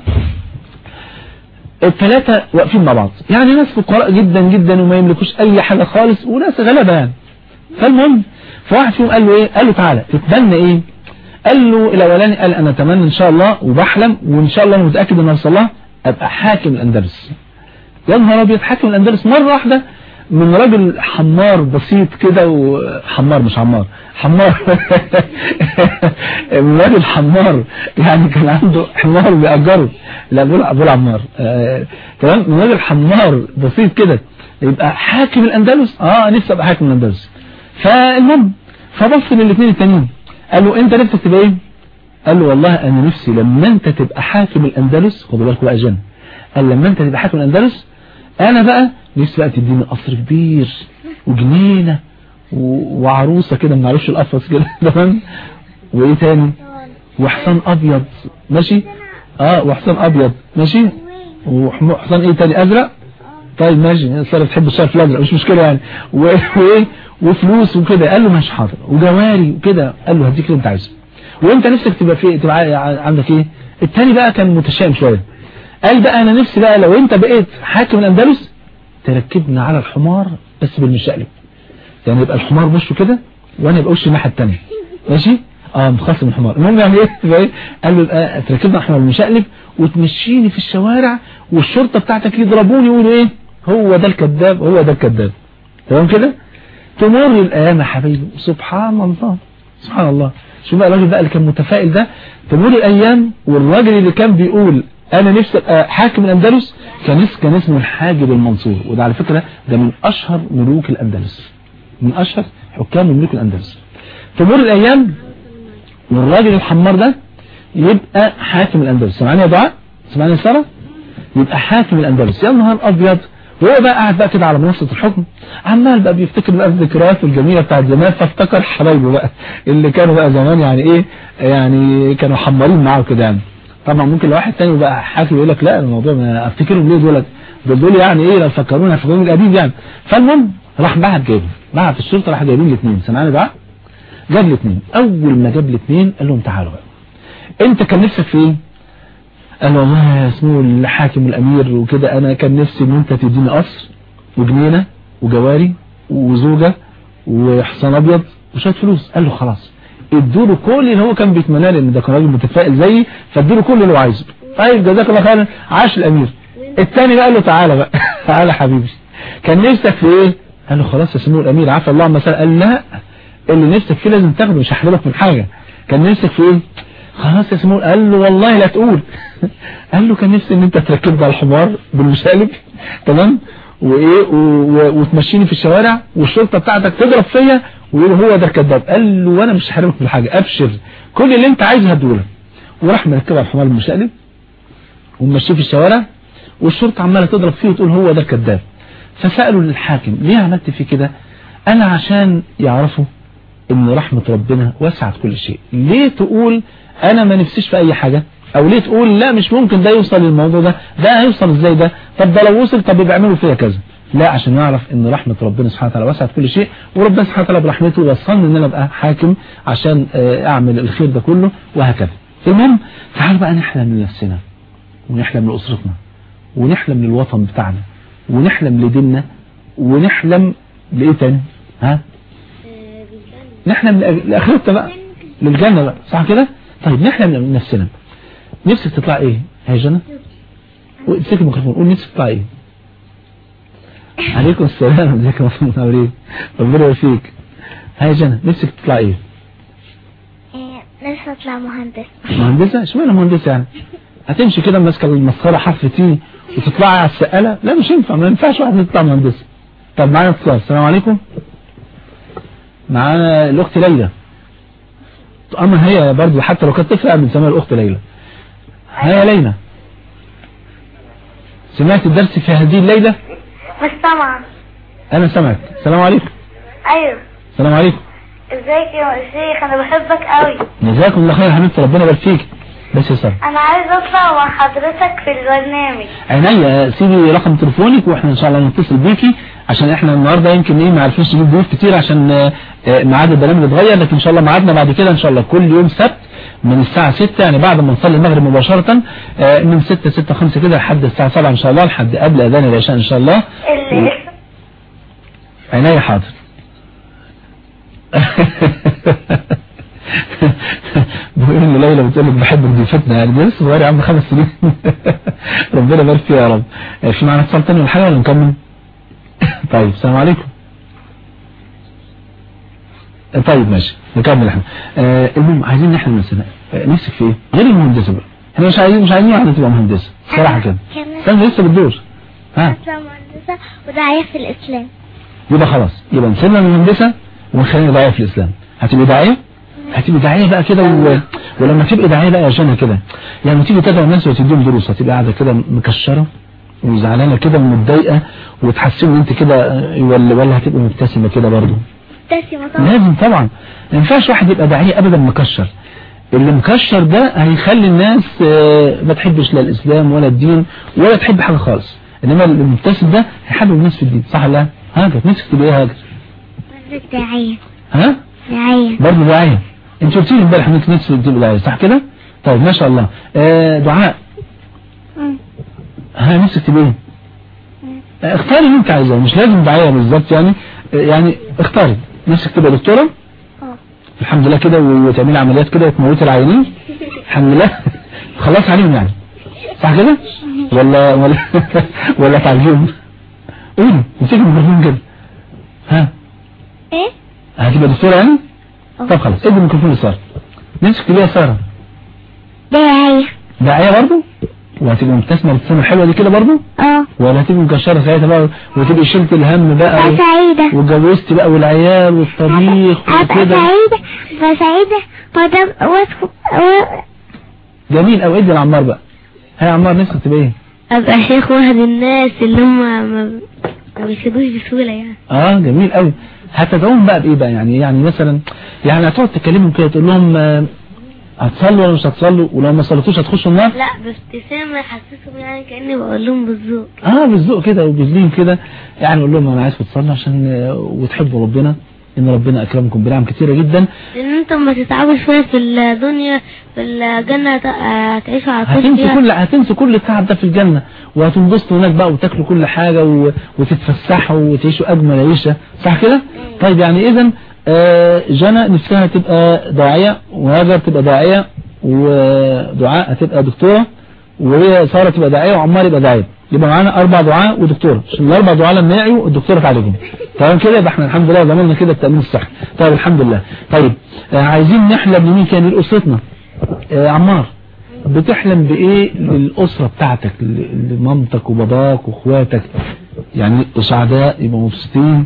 [SPEAKER 1] الثلاثة واقفين مع بعض يعني ناس فقراء جدا جدا وما يملكوش اي حاجة خالص وناس غلبة يعني فالمهم فواحد فيهم قال له ايه قال له تعالى تتمنى ايه قال له الاولاني قال انا اتمنى ان شاء الله وبحلم وان شاء الله انا متاكد ان اوصل لها ابقى حاكم الاندلس يا نهار ابيض حاكم الاندلس مره واحده من راجل حمار بسيط كده وحمار مش حمار حمار من راجل حمار يعني كان عنده حمار بيأجره لا بقول بقول عمار آه تمام من راجل حمار بسيط كده يبقى حاكم الاندلس اه نفسي ابقى حاكم الاندلس فالمهم فبص للاثنين التانيين قال له انت نفسك تبقى ايه قال له والله انا نفسي لما انت تبقى حاكم الاندلس خدوا بالكم بقى جن قال لما انت تبقى حاكم الاندلس انا بقى نفسي بقى تديني قصر كبير وجنينة وعروسة كده من عروش القفص كده تمام وايه تاني وحصان ابيض ماشي اه وحصان ابيض ماشي وحصان ايه تاني ازرق طيب ماشي صار تحب الشرف الازرق مش مشكلة يعني وايه وفلوس وكده قال له ماشي حاضر وجواري وكده قال له هديك اللي انت عايزه وانت نفسك تبقى في تبقى عندك ايه التاني بقى كان متشائم شويه قال بقى انا نفسي بقى لو انت بقيت حاكم الاندلس تركبنا على الحمار بس بالمشقلب يعني يبقى الحمار وشه كده وانا يبقى وشي الناحيه الثانيه ماشي اه مخصم الحمار المهم يعني ايه قال له بقى تركبنا على الحمار بالمشقلب وتمشيني في الشوارع والشرطه بتاعتك يضربوني يقولوا ايه هو ده الكذاب هو ده الكذاب تمام كده تمر الايام يا حبيبي سبحان الله سبحان الله شوف بقى الراجل بقى اللي كان متفائل ده تمر الايام والراجل اللي كان بيقول انا نفسي ابقى حاكم الاندلس كان اس- كان اسمه الحاجب المنصور وده على فكرة ده من اشهر ملوك الاندلس من اشهر حكام ملوك الاندلس تمر الايام والراجل الحمار ده يبقى حاكم الاندلس سمعني يا دعاء سمعني يا ساره يبقى حاكم الاندلس يا نهار ابيض وهو بقى قاعد بقى كده على منصة الحكم عمال بقى بيفتكر بقى الذكريات الجميلة بتاعت زمان فافتكر حبايبه بقى اللي كانوا بقى زمان يعني ايه يعني كانوا حمارين معاه كده يعني طبعا ممكن واحد تاني بقى حاكم يقول لك لا الموضوع ما افتكرهم ليه دولت دول دول يعني ايه لو فكرونا يفكروني القديم يعني فالمهم راح بعت جايبهم بعت الشرطة راح جايبين الاثنين سمعني بقى جاب الاثنين اول ما جاب الاثنين قال لهم تعالوا بقى انت كان نفسك في ايه قال له والله اسمه الحاكم الامير وكده انا كان نفسي ان انت تديني قصر وجنينة وجواري وزوجة وحصان ابيض وشوية فلوس قال له خلاص ادوله كل اللي هو كان بيتمناه لان ده كان راجل متفائل زيي فادوله كل اللي هو عايزه طيب جزاك الله خيرا عاش الامير الثاني بقى قال له تعالى بقى تعالى حبيبي كان نفسك في ايه قال له خلاص يا سمو الامير عفى الله عما سأل قال لا اللي نفسك فيه لازم تاخده مش هحرمك من حاجة كان نفسك في ايه خلاص يا سمو قال له والله لا تقول قال له كان نفسي ان انت تركبني على الحمار بالمشالب تمام وايه و- و- وتمشيني في الشوارع والشرطه بتاعتك تضرب فيا ويقول هو ده الكذاب قال له وانا مش هحرمك من حاجه ابشر كل اللي انت عايزه هديهولك وراح مركبه على الحمار المشقلب ومشيه في الشوارع والشرطه عماله تضرب فيه وتقول هو ده الكذاب فسالوا للحاكم ليه عملت فيه كده انا عشان يعرفوا ان رحمة ربنا وسعت كل شيء ليه تقول انا ما نفسيش في اي حاجة او ليه تقول لا مش ممكن ده يوصل للموضوع ده ده هيوصل ازاي ده طب ده لو وصل طب يبقى اعملوا فيها كذا لا عشان يعرف ان رحمة ربنا سبحانه وتعالى وسعت كل شيء وربنا سبحانه وتعالى برحمته وصلني ان انا ابقى حاكم عشان آه، اعمل الخير ده كله وهكذا المهم تعال بقى نحلم لنفسنا ونحلم لأسرتنا ونحلم للوطن بتاعنا ونحلم لديننا ونحلم لإيه تاني ها نحلم لأ- لآخرتنا بقى للجنة بقى صح كده طيب نحلم لنفسنا نفسك تطلع ايه هي جنة وامسك الميكروفون قول نفسك تطلع ايه عليكم السلام ازيك يا محمد عامل ربنا يبارك فيك هاي جنة نفسك تطلع ايه
[SPEAKER 3] إيه، نفسي اطلع مهندس
[SPEAKER 1] مهندسة اشمعنى مهندسة يعني هتمشي كده ماسكه المسخره حرف تي وتطلعي على السقاله لا مش ينفع ما ينفعش واحد يطلع مهندسة طب معانا اتصال السلام عليكم معانا الاخت ليلى اما هي برضو حتى لو كانت طفله بنسميها الاخت ليلى هيا ليلى سمعت الدرس في هذه الليلة
[SPEAKER 3] مش طبعا
[SPEAKER 1] انا سمعت السلام عليكم
[SPEAKER 3] ايوه
[SPEAKER 1] السلام عليكم
[SPEAKER 3] ازيك يا شيخ انا بحبك قوي
[SPEAKER 1] جزاكم الله خير يا حبيبتي ربنا يبارك فيك بس يا ساره
[SPEAKER 3] انا عايز اطلع مع حضرتك في البرنامج
[SPEAKER 1] عينيا سيبي رقم تليفونك واحنا ان شاء الله نتصل بيكي عشان احنا النهارده يمكن ايه ما عرفناش نجيب ضيوف كتير عشان آه، آه، ميعاد البرنامج اتغير لكن ان شاء الله ميعادنا بعد كده ان شاء الله كل يوم سبت من الساعة 6 يعني بعد ما نصلي المغرب مباشرة آه، من 6 6 5 كده لحد الساعة 7 ان شاء الله لحد قبل اذان العشاء ان شاء الله
[SPEAKER 3] اللي
[SPEAKER 1] عينيا حاضر بقول ان ليلى بتقول لك بحبك دي فتنه يعني دي لسه صغير يا عم خمس سنين ربنا يبارك فيها يا رب آه، في معانا اتصال تاني ولا حاجه ولا نكمل؟ طيب السلام عليكم آه، طيب ماشي نكمل احنا آه المهم عايزين نحن نفسنا آه نفسك في ايه؟ غير المهندسه بقى احنا مش عايزين مش عايزين واحده تبقى مهندسه صراحه كده
[SPEAKER 3] كمان
[SPEAKER 1] استنى لسه بتدور ها
[SPEAKER 3] اطلع مهندسة وداعية في الاسلام
[SPEAKER 1] يبقى خلاص يبقى نسيبنا من الهندسة ونخلينا داعية في الإسلام هتبقى داعية هتبقى داعية بقى كده و... ولما تبقى داعية بقى يا جنى كده يعني تيجي تدعو الناس وتديهم دروس هتبقى قاعدة كده مكشرة وزعلانة كده ومتضايقة وتحسن ان انت كده آه، ولا ولا هتبقى مبتسمة كده برضه
[SPEAKER 3] مبتسمة طبعا
[SPEAKER 1] لازم طبعا ما ينفعش واحد يبقى داعية ابدا مكشر اللي مكشر ده هيخلي الناس آه، ما تحبش لا الاسلام ولا الدين ولا تحب حاجة خالص انما المبتسم ده هيحبب الناس في الدين صح ولا لا هاجر نفسك تبقى ايه هاجر
[SPEAKER 3] برضه داعية
[SPEAKER 1] ها
[SPEAKER 3] داعية
[SPEAKER 1] برضه داعية انت قلت لي امبارح انك نفسك تبقى داعية صح كده طيب ما شاء الله آه دعاء
[SPEAKER 3] مم.
[SPEAKER 1] ها نفسك تبقى ايه آه، اختاري اللي انت عايزاه مش لازم داعية بالظبط يعني آه، يعني اختاري نفسك تبقى دكتورة
[SPEAKER 3] اه
[SPEAKER 1] الحمد لله كده و- وتعملي عمليات كده وتموتي العيانين الحمد لله خلاص عليهم يعني صح كده ولا ولا ولا تعالجيهم قولي امسكي الميكروفون كده ها
[SPEAKER 3] ايه
[SPEAKER 1] هتبقى دكتورة يعني
[SPEAKER 3] اه.
[SPEAKER 1] طب خلاص ادي الميكروفون لسارة نفسك تبقى يا سارة
[SPEAKER 3] داعية
[SPEAKER 1] داعية برضه وهتبقى مبتسمة الابتسامة الحلوة دي كده برضه
[SPEAKER 3] اه
[SPEAKER 1] ولا هتبقى مكشرة ساعتها بقى وتبقى شلت الهم بقى
[SPEAKER 3] ابقى
[SPEAKER 1] و-
[SPEAKER 3] سعيدة
[SPEAKER 1] واتجوزت بقى والعيال والطبيخ
[SPEAKER 3] ابقى
[SPEAKER 1] وكده
[SPEAKER 3] سعيدة ابقى سعيدة وده وادخل و-
[SPEAKER 1] جميل قوي ادي العمار بقى هي يا عمار نفسك تبقى ايه
[SPEAKER 2] ابقى شيخ واحد الناس اللي هم ما ما بيسيبوش بسهولة يعني
[SPEAKER 1] اه جميل قوي هتدعوهم بقى بايه بقى يعني يعني مثلا يعني هتقعد تكلمهم كده تقول لهم آه، هتصلوا ولا مش هتصلوا ولو ما صليتوش هتخشوا النار
[SPEAKER 2] لا بابتسامة يحسسهم يعني كأني بقول لهم بالذوق
[SPEAKER 1] اه بالذوق كده وباللين كده يعني اقول لهم انا عايزكم تصلوا عشان آه، وتحبوا ربنا ان ربنا اكرمكم بنعم كتيره جدا
[SPEAKER 2] لان انتم ما تتعبوا شوية في الدنيا في الجنة هت- هتعيشوا على طول
[SPEAKER 1] هتنسوا
[SPEAKER 2] فيها
[SPEAKER 1] كل هتنسوا كل التعب ده في الجنه وهتنبسطوا هناك بقى وتاكلوا كل حاجه و... وتتفسحوا وتعيشوا اجمل عيشه صح كده طيب يعني اذا آه، جنى نفسها تبقى داعيه وهاجر تبقى داعيه ودعاء هتبقى دكتوره وهي ساره تبقى داعيه وعمار يبقى داعيه يبقى معانا اربع دعاء ودكتوره عشان الاربع دعاء لما يعيوا الدكتوره تعالجهم تمام كده يبقى احنا الحمد لله ضمننا كده التامين الصحي طيب الحمد لله طيب آه، عايزين نحلم لمين كان لاسرتنا آه، عمار بتحلم بايه للاسره بتاعتك ل- لمامتك وباباك واخواتك يعني سعداء يبقوا مبسوطين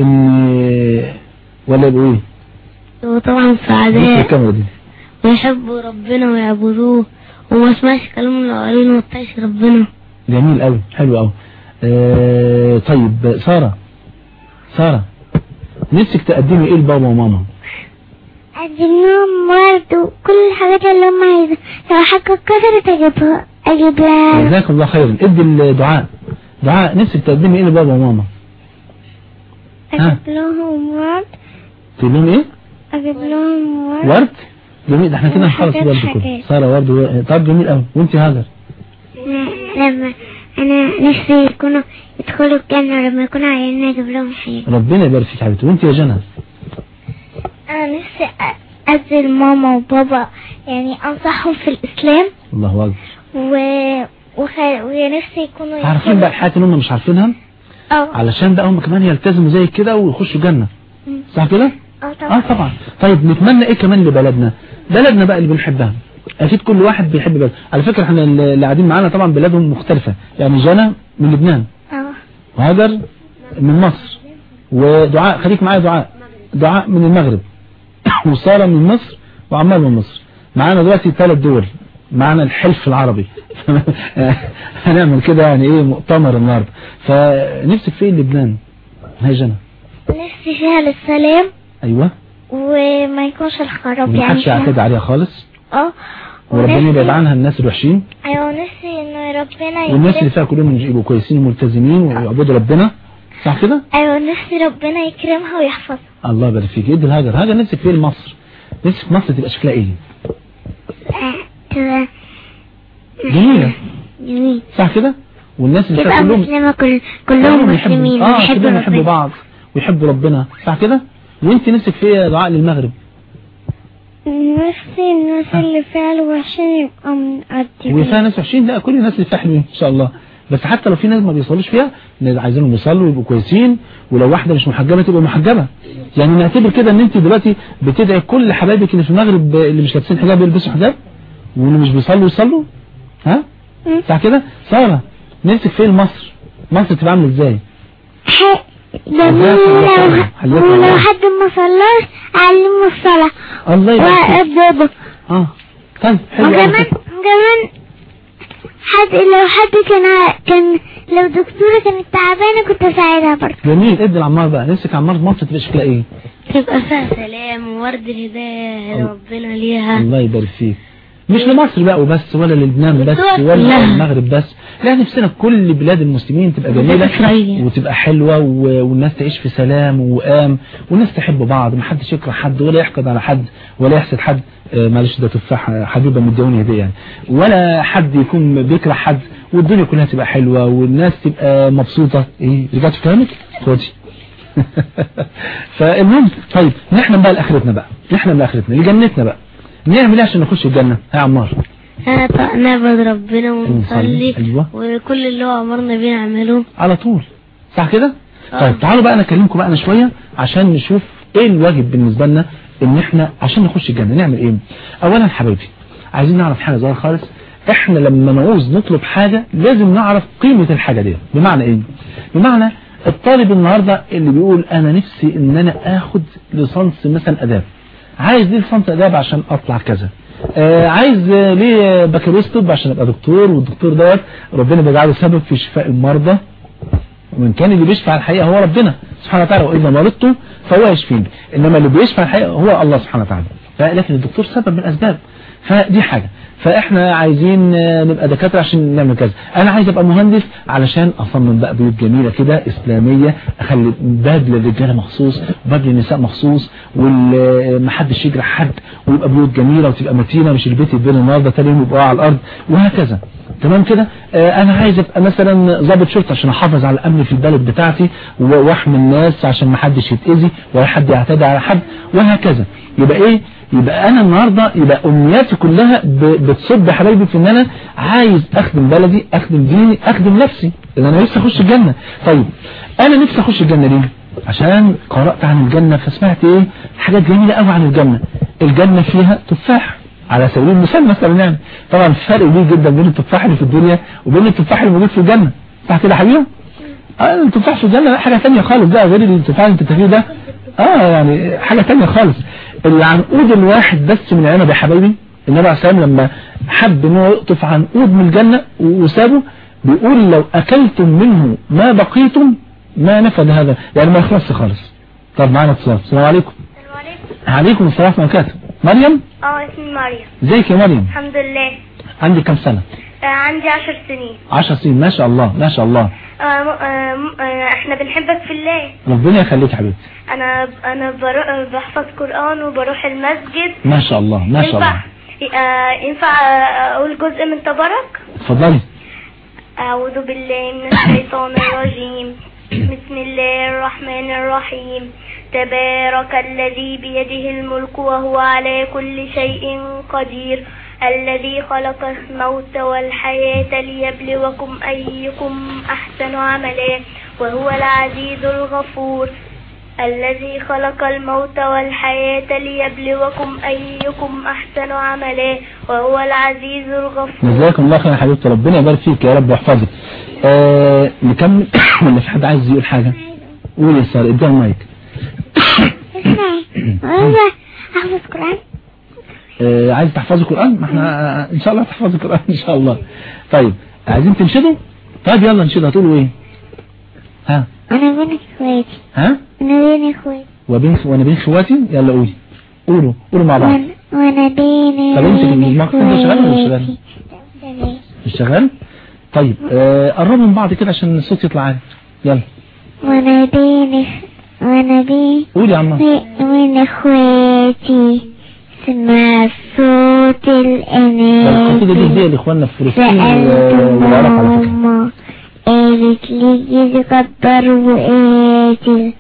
[SPEAKER 1] ان ولا يبقوا ايه
[SPEAKER 2] وطبعا
[SPEAKER 1] بص
[SPEAKER 2] سعداء
[SPEAKER 1] الكاميرا دي
[SPEAKER 2] ويحبوا ربنا ويعبدوه وما اسمعش كلام الآخرين وما يطيعش ربنا
[SPEAKER 1] جميل قوي حلو قوي آه طيب ساره ساره نفسك تقدمي ايه لبابا وماما
[SPEAKER 3] اقدم لهم برضه كل الحاجات اللي هم عايزة لو حاجة اتكسرت اجيبها اجيب لها
[SPEAKER 1] جزاك الله خيرا ادي الدعاء دعاء نفسك تقدمي ايه لبابا وماما ها.
[SPEAKER 3] اجيب لهم ورد
[SPEAKER 1] تقول لهم ايه
[SPEAKER 3] اجيب لهم ورد
[SPEAKER 1] ورد جميل ده احنا كده نخلص
[SPEAKER 3] وحاجات
[SPEAKER 1] الورد كله
[SPEAKER 3] حاجات.
[SPEAKER 1] ساره ورد و... طب جميل قوي وانت هاجر
[SPEAKER 3] لما انا نفسي يكونوا يدخلوا الجنة ولما يكونوا عيالنا اجيب لهم حاجة
[SPEAKER 1] ربنا يبارك فيك يا حبيبتي وانت يا جنى
[SPEAKER 3] انا نفسي أنزل ماما وبابا يعني انصحهم في الاسلام
[SPEAKER 1] الله اكبر
[SPEAKER 3] و وخ... ونفسي يكونوا
[SPEAKER 1] عارفين بقى الحاجات اللي هم مش عارفينها
[SPEAKER 3] اه
[SPEAKER 1] علشان بقى هم كمان يلتزموا زي كده ويخشوا جنة
[SPEAKER 3] مم.
[SPEAKER 1] صح كده
[SPEAKER 3] اه
[SPEAKER 1] اه
[SPEAKER 3] طبعا
[SPEAKER 1] طبعا طيب نتمنى ايه كمان لبلدنا بلدنا بقى اللي بنحبها اكيد كل واحد بيحب بلد على فكرة احنا اللي قاعدين معانا طبعا بلادهم مختلفة يعني جنى من لبنان
[SPEAKER 3] اه
[SPEAKER 1] وهاجر من مصر ودعاء خليك معايا دعاء دعاء من المغرب وسارة من مصر وعمار من مصر معانا دلوقتي ثلاث دول معانا الحلف العربي هنعمل كده يعني ايه مؤتمر النهارده فنفسك فين لبنان هاي جنى
[SPEAKER 3] نفسي فيها للسلام
[SPEAKER 1] ايوه
[SPEAKER 3] وما يكونش الخراب يعني
[SPEAKER 1] ومحدش يعتدي عليها خالص
[SPEAKER 3] اه
[SPEAKER 1] وربنا
[SPEAKER 3] ونفسي-
[SPEAKER 1] يبعد عنها الناس الوحشين
[SPEAKER 3] ايوه نفسي ان ربنا
[SPEAKER 1] والناس اللي
[SPEAKER 3] يكرم
[SPEAKER 1] فيها كلهم يبقوا كويسين وملتزمين ويعبدوا ربنا صح كده
[SPEAKER 3] ايوه نفسي ربنا يكرمها ويحفظها
[SPEAKER 1] الله يبارك فيك ادي الهاجر هاجر نفسك فين مصر نفسك مصر تبقى شكلها ايه
[SPEAKER 3] آه، تبقى
[SPEAKER 1] جميلة
[SPEAKER 3] جميل
[SPEAKER 1] صح كده والناس اللي فيها
[SPEAKER 3] تبقى
[SPEAKER 1] كلهم
[SPEAKER 3] مسلمة كل كلهم
[SPEAKER 1] يحبوا-
[SPEAKER 3] مسلمين
[SPEAKER 1] اه
[SPEAKER 3] ويحبوا
[SPEAKER 1] كلهم يحبوا
[SPEAKER 3] ربنا
[SPEAKER 1] بعض ويحبوا ربنا صح كده وانت نفسك في ايه دعاء للمغرب
[SPEAKER 3] نفسي الناس اللي فيها الوحشين يبقى من
[SPEAKER 1] وفيها ناس وحشين لا كل الناس اللي فيها حلوين ان شاء الله بس حتى لو في ناس ما بيصلوش فيها ناس عايزينهم يصلوا ويبقوا كويسين ولو واحده مش محجبه تبقى محجبه يعني نعتبر كده ان انت دلوقتي بتدعي كل حبايبك اللي في المغرب اللي مش لابسين حجاب يلبسوا حجاب واللي مش بيصلوا يصلوا ها
[SPEAKER 3] مم.
[SPEAKER 1] صح كده ساره نفسك فين مصر مصر تبقى عامله ازاي
[SPEAKER 3] ح- جميل
[SPEAKER 1] حياك الله
[SPEAKER 3] ولو
[SPEAKER 1] حياك الله.
[SPEAKER 3] ولو حد ما صلاش علمه الصلاة
[SPEAKER 1] الله يبارك فيك
[SPEAKER 3] وأبدأ
[SPEAKER 1] اه طيب حلو أوي.
[SPEAKER 3] وكمان كمان حد لو حد كان ع- كان لو دكتورة كانت تعبانة كنت أساعدها برضه
[SPEAKER 1] جميل ادي العمار بقى نفسك عمار مصر تبقى شكلها ايه
[SPEAKER 2] تبقى فيها سلام وورد الهداية ربنا ليها
[SPEAKER 1] الله يبارك فيك مش لمصر بقى وبس ولا للبنان بس
[SPEAKER 2] الدول
[SPEAKER 1] ولا
[SPEAKER 2] كلها.
[SPEAKER 1] المغرب بس لا نفسنا كل بلاد المسلمين تبقى جميلة
[SPEAKER 2] إسرائيل.
[SPEAKER 1] وتبقى حلوة و- والناس تعيش في سلام ووئام والناس تحب بعض محدش يكره حد ولا يحقد على حد ولا يحسد حد آه، معلش ده تفاح آه، حبيبة مديوني هدية يعني ولا حد يكون بيكره حد والدنيا كلها تبقى حلوة والناس تبقى مبسوطة ايه رجعت في كلامك خدي فالمهم طيب نحلم بقى لاخرتنا بقى نحلم لاخرتنا لجنتنا بقى نعمل ايه عشان نخش الجنة يا عمار
[SPEAKER 2] ها ط- نعبد ربنا
[SPEAKER 1] ونصلي.
[SPEAKER 2] ونصلي
[SPEAKER 1] أيوة.
[SPEAKER 2] وكل اللي هو أمرنا بيه نعمله
[SPEAKER 1] على طول صح كده
[SPEAKER 2] آه.
[SPEAKER 1] طيب تعالوا بقى انا اكلمكم بقى انا شوية عشان نشوف ايه الواجب بالنسبة لنا ان احنا عشان نخش الجنة نعمل ايه اولا حبايبي عايزين نعرف حاجة صغيرة خالص احنا لما نعوز نطلب حاجة لازم نعرف قيمة الحاجة دي بمعنى ايه بمعنى الطالب النهاردة اللي بيقول انا نفسي ان انا اخد ليسانس مثلا اداب عايز ليه ليسانس اداب عشان اطلع كذا آه عايز آه، ليه بكالوريوس طب عشان ابقى دكتور والدكتور دوت ربنا بيجعله سبب في شفاء المرضى ومن كان اللي بيشفع الحقيقة هو ربنا سبحانه وتعالى وإذا مرضت فهو يشفيني إنما اللي بيشفع الحقيقة هو الله سبحانه وتعالى لكن الدكتور سبب من الأسباب فدي حاجة فإحنا عايزين آه، نبقى دكاترة عشان نعمل كذا أنا عايز أبقى مهندس علشان أصمم بقى بيوت جميلة كده إسلامية أخلي باب للرجالة مخصوص وباب للنساء مخصوص ومحدش يجرح حد ويبقى بيوت جميلة وتبقى متينة مش البيت يتبني النهارده تاني يوم يبقى على الأرض وهكذا تمام كده آه انا عايز ابقى مثلا ضابط شرطه عشان احافظ على الامن في البلد بتاعتي و- واحمي الناس عشان ما حدش يتاذي ولا حد يعتدي على حد وهكذا يبقى ايه يبقى انا النهارده يبقى امنياتي كلها ب- بتصب يا حبايبي في ان انا عايز اخدم بلدي اخدم ديني اخدم نفسي لان انا نفسي اخش الجنه طيب انا نفسي اخش الجنه ليه عشان قرات عن الجنه فسمعت ايه حاجات جميله قوي عن الجنه الجنه فيها تفاح على سبيل المثال مثلا يعني طبعا فرق كبير جدا بين التفاح اللي في الدنيا وبين التفاح اللي موجود في الجنة صح كده يا حبيبي اه التفاح في الجنة حاجة تانية خالص ده غير التفاح اللي انت فيه ده اه يعني حاجة تانية خالص العنقود الواحد بس من العنب يا حبايبي النبي عليه السلام لما حب ان هو يقطف عنقود من الجنة وسابه بيقول لو اكلتم منه ما بقيتم ما نفد هذا يعني ما يخلصش خالص طب معانا اتصال السلام عليكم
[SPEAKER 3] السلام عليكم
[SPEAKER 1] عليكم السلام ورحمة الله وبركاته مريم
[SPEAKER 3] اه اسمي مريم
[SPEAKER 1] ازيك يا مريم
[SPEAKER 3] الحمد لله
[SPEAKER 1] عندك كم سنة
[SPEAKER 3] آه عندي عشر سنين
[SPEAKER 1] عشر سنين ما شاء الله ما شاء الله
[SPEAKER 3] آه م- آه م- آه احنا بنحبك في الله
[SPEAKER 1] ربنا يخليك يا حبيبتي
[SPEAKER 3] انا انا بروح بحفظ قرآن وبروح المسجد
[SPEAKER 1] ما شاء الله ما شاء الله
[SPEAKER 3] ينفع آه ينفع آه، اقول جزء من تبارك
[SPEAKER 1] اتفضلي
[SPEAKER 3] أعوذ بالله من الشيطان الرجيم بسم الله الرحمن الرحيم تبارك الذي بيده الملك وهو على كل شيء قدير الذي خلق الموت والحياة ليبلوكم أيكم أحسن عملا وهو العزيز الغفور الذي خلق الموت والحياة ليبلوكم أيكم أحسن عملا وهو العزيز الغفور
[SPEAKER 1] جزاكم الله خير يا حبيبتي ربنا يبارك فيك يا رب ويحفظك آه نكمل ولا في حد عايز يقول حاجة قول يا سارة اديها المايك
[SPEAKER 3] اسمعي عايزة أحفظ قرآن
[SPEAKER 1] آه عايز تحفظي القرآن ما احنا آه، ان شاء الله تحفظي القرآن ان شاء الله طيب عايزين تنشدوا طيب يلا نشدوا هتقولوا ايه ها
[SPEAKER 3] أنا بين إخواتي
[SPEAKER 1] ها
[SPEAKER 3] أنا بين إخواتي
[SPEAKER 1] وبين وانا بين خواتي يلا قولي قولوا قولوا مع بعض
[SPEAKER 3] وأنا- وأنا بين
[SPEAKER 1] طب انت
[SPEAKER 3] بين
[SPEAKER 1] المايك ده شغال ولا مش شغال؟
[SPEAKER 3] إخواتي. شغال.
[SPEAKER 1] مش شغال طيب آه قربوا من بعض كده عشان الصوت يطلع عالي يلا
[SPEAKER 3] وأنا بين إخ- وأنا بين
[SPEAKER 1] قولي يا عم
[SPEAKER 3] من إخواتي سمع صوت
[SPEAKER 1] القصيدة دي
[SPEAKER 3] الأناس
[SPEAKER 1] هدية لإخواننا في فلسطين
[SPEAKER 3] سألت
[SPEAKER 1] والعراق على فكرة
[SPEAKER 3] ماما قالت لي جيزي قدر وقاتل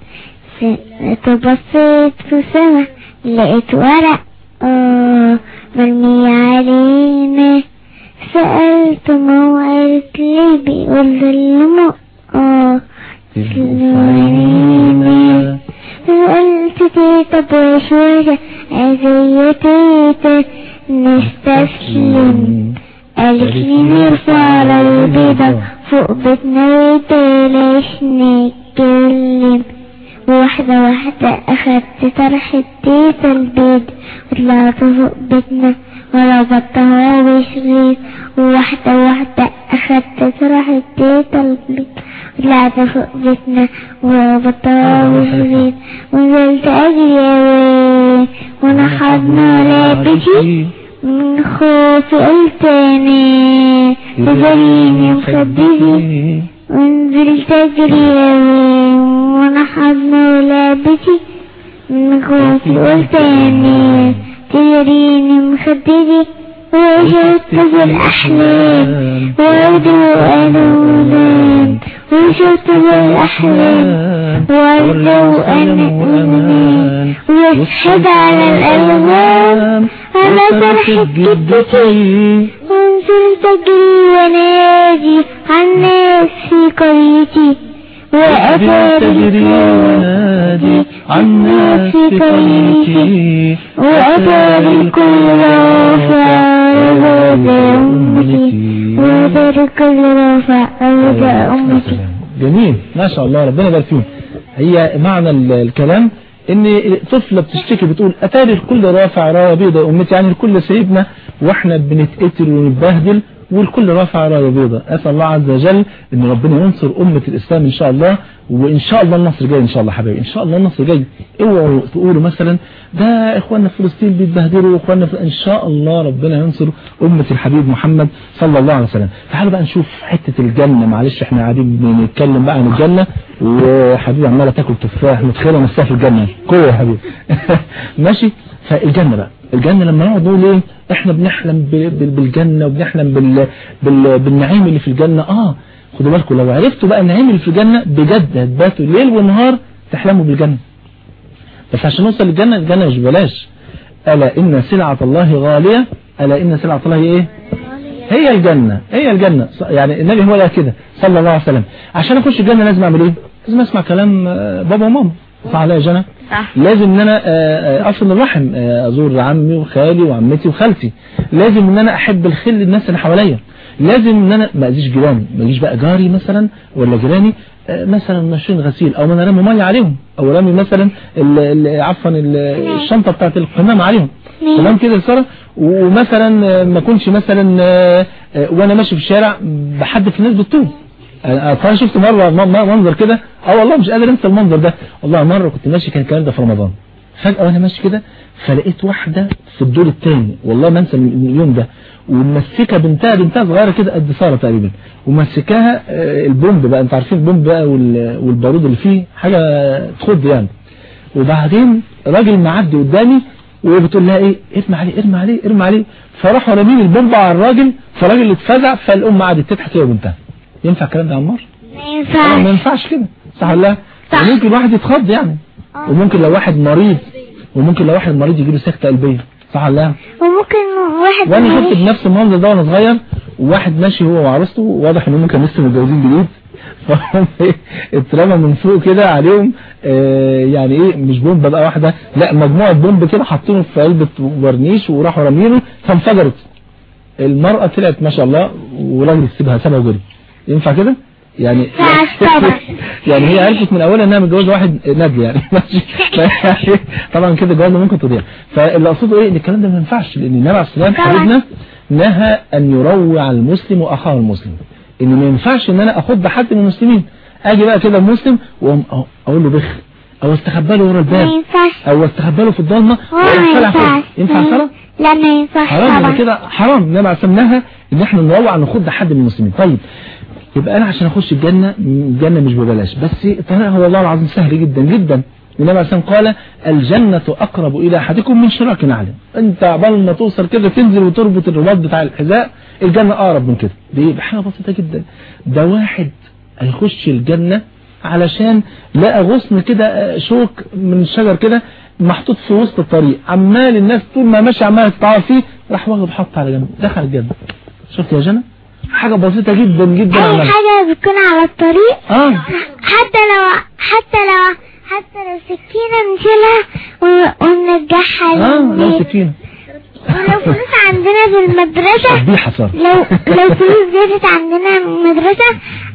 [SPEAKER 3] بصيت في سما لقيت ورق اه مرمي علينا سألت ماما قالت لي بيقول للمو اه
[SPEAKER 1] علينا.
[SPEAKER 3] سألت تيتا بوشوشة أزي تيتا نستسلم قالت لي نرفع على البيضة فوق بيتنا وتلاش نتكلم واحدة واحدة أخدت طرح تيتا البيض وطلعت فوق بيتنا وربطتها بشريط وواحدة واحدة أخدت طرح تيتا البيض وطلعت فوق بيتنا وربطتها بشريط ونزلت أجري أوي وأنا حضنة لابتي من خوفي قلت أنا تجريني مخدتي ونزلت أجري أوي وأنا حضنة ولعبتي من خوفي قلت أنا تجريني مخدتي وشفت في الأحلام وردوا ألوان وشفت في الأحلام وردوا ألوان ويسحب على الألوان على فرح جدتي ونزلت أجري ونادي عن ناس في قريتي وأتاري ونادي عن ناس في قريتي وأتاري الكل رافع هذا أمي أمتي وذر كل رافع رجاء أمتي
[SPEAKER 1] جميل ما شاء الله ربنا يبارك فيهم هي معنى ال- الكلام ان طفلة بتشتكي بتقول اتاري الكل رافع راية بيضة امتي يعني الكل سيبنا واحنا بنتقتل ونتبهدل والكل رافع راية بيضة اسأل الله عز وجل ان ربنا ينصر امة الاسلام ان شاء الله وان شاء الله النصر جاي ان شاء الله حبايبي ان شاء الله النصر جاي اوعوا تقولوا مثلا ده اخواننا في فلسطين بيتبهدلوا واخواننا في ان شاء الله ربنا ينصر امة الحبيب محمد صلى الله عليه وسلم تعالوا بقى نشوف حتة الجنة معلش احنا قاعدين بنتكلم بقى عن الجنة وحبيبي عمالة تاكل تفاح متخيلة نفسها في الجنة قوة يا حبيبي ماشي فالجنة بقى الجنة لما نقعد نقول ايه احنا بنحلم ب- ب- بالجنة وبنحلم بال... بال... بالنعيم اللي في الجنة اه خدوا بالكم لو عرفتوا بقى النعيم اللي في الجنة بجد هتباتوا ليل ونهار تحلموا بالجنة بس عشان نوصل للجنة الجنة مش بلاش ألا إن سلعة الله غالية ألا إن سلعة الله إيه هي الجنة هي الجنة ص- يعني النبي هو قال كده صلى الله عليه وسلم عشان أخش الجنة لازم أعمل إيه لازم أسمع كلام آه، بابا وماما صح عليا يا جنى
[SPEAKER 2] صح
[SPEAKER 1] لازم ان انا آه، آه، اصل الرحم آه، ازور عمي وخالي وعمتي وخالتي لازم ان انا احب الخل الناس اللي حواليا لازم ان انا ما اذيش جيراني ما اجيش بقى جاري مثلا ولا جيراني آه، مثلا ماشيين غسيل او انا رامي ميه عليهم او رامي مثلا ال- ال- عفوا ال- الشنطه بتاعت الحمام عليهم تمام كده يا ساره ومثلا آه، ما اكونش مثلا آه، آه، وانا ماشي في الشارع بحدف الناس بالطوب انا أنا شفت مرة م- م- منظر كده اه والله مش قادر انسى المنظر ده والله مرة كنت ماشي كان الكلام ده في رمضان فجأة وانا ماشي كده فلقيت واحدة في الدور الثاني والله ما انسى من اليوم ده ومسكها بنتها بنتها صغيرة كده قد سارة تقريبا ومسكاها آه، البومب بقى انت عارفين البومب بقى وال- والبارود اللي فيه حاجة تخض يعني وبعدين راجل معدي قدامي وبتقول لها ايه ارمي عليه ارمي عليه ارمي عليه فراحوا رامين البومب على الراجل فالراجل اتفزع فالام قعدت تضحك هي وبنتها ينفع الكلام ده يا عمار؟
[SPEAKER 3] ما
[SPEAKER 1] طبعا ما
[SPEAKER 3] ينفعش
[SPEAKER 1] ينفعش كده صح ولا لا؟
[SPEAKER 3] صح.
[SPEAKER 1] ممكن واحد يتخض يعني وممكن لو واحد مريض وممكن لو واحد مريض يجيله سكتة قلبية صح ولا لا؟
[SPEAKER 3] وممكن واحد
[SPEAKER 1] وانا شفت
[SPEAKER 3] معلش-
[SPEAKER 1] بنفس المنظر ده وانا صغير وواحد ماشي هو وعروسته واضح ان هم كانوا لسه متجوزين جديد فهم ايه اترمى من فوق كده عليهم آه يعني ايه مش بومبه بقى واحده لا مجموعه بومب كده حاطينه في علبه ورنيش وراحوا رامينه فانفجرت المرأة طلعت ما شاء الله وراجل سيبها سابها وجري ينفع كده يعني
[SPEAKER 3] ينفع طبعا.
[SPEAKER 1] يعني هي عرفت من اولها انها متجوزه واحد نادي يعني ماشي ف- طبعا كده الجواز ممكن تضيع فاللي اقصده ايه ان الكلام ده ما ينفعش لان النبي عليه الصلاه والسلام
[SPEAKER 3] طبعا.
[SPEAKER 1] حبيبنا نهى ان يروع المسلم اخاه المسلم ان ما ينفعش ان انا اخد حد من المسلمين اجي بقى كده المسلم واقوم أه- اقول له بخ او استخبى له ورا
[SPEAKER 3] ما
[SPEAKER 1] الباب
[SPEAKER 3] ينفعش
[SPEAKER 1] او استخبى له في الضلمه
[SPEAKER 3] هو
[SPEAKER 1] وأقوم
[SPEAKER 3] ما
[SPEAKER 1] طالع فوق.
[SPEAKER 3] ينفعش
[SPEAKER 1] ينفع صلاه
[SPEAKER 3] لا ما ينفعش
[SPEAKER 1] حرام يبقى
[SPEAKER 3] طبعا
[SPEAKER 1] كده حرام النبي عليه الصلاه والسلام نهى ان احنا نروع نخد حد من المسلمين طيب يبقى انا عشان اخش الجنه الجنه مش ببلاش بس طريقها والله العظيم سهل جدا جدا النبي عليه الصلاه والسلام قال الجنه اقرب الى احدكم من شراك نعلم انت عبال ما توصل كده تنزل وتربط الرباط بتاع الحذاء الجنه اقرب من كده دي بحاجه بسيطه جدا ده واحد هيخش الجنه علشان لقى غصن كده آه، شوك من الشجر كده محطوط في وسط الطريق عمال الناس طول ما ماشي عمال تتعور فيه راح واخد حط على جنب دخل الجنة شفت يا جنى حاجة بسيطة جدا جدا
[SPEAKER 3] اي
[SPEAKER 1] عملها
[SPEAKER 3] حاجة بتكون على الطريق
[SPEAKER 1] اه
[SPEAKER 3] حتى لو حتى لو حتى لو سكينة نشيلها و- ونرجعها
[SPEAKER 1] اه لو
[SPEAKER 3] للبيت.
[SPEAKER 1] سكينة
[SPEAKER 3] ولو فلوس عندنا في المدرسة
[SPEAKER 1] تسبيحة صار
[SPEAKER 3] لو لو فلوس جابت عندنا المدرسة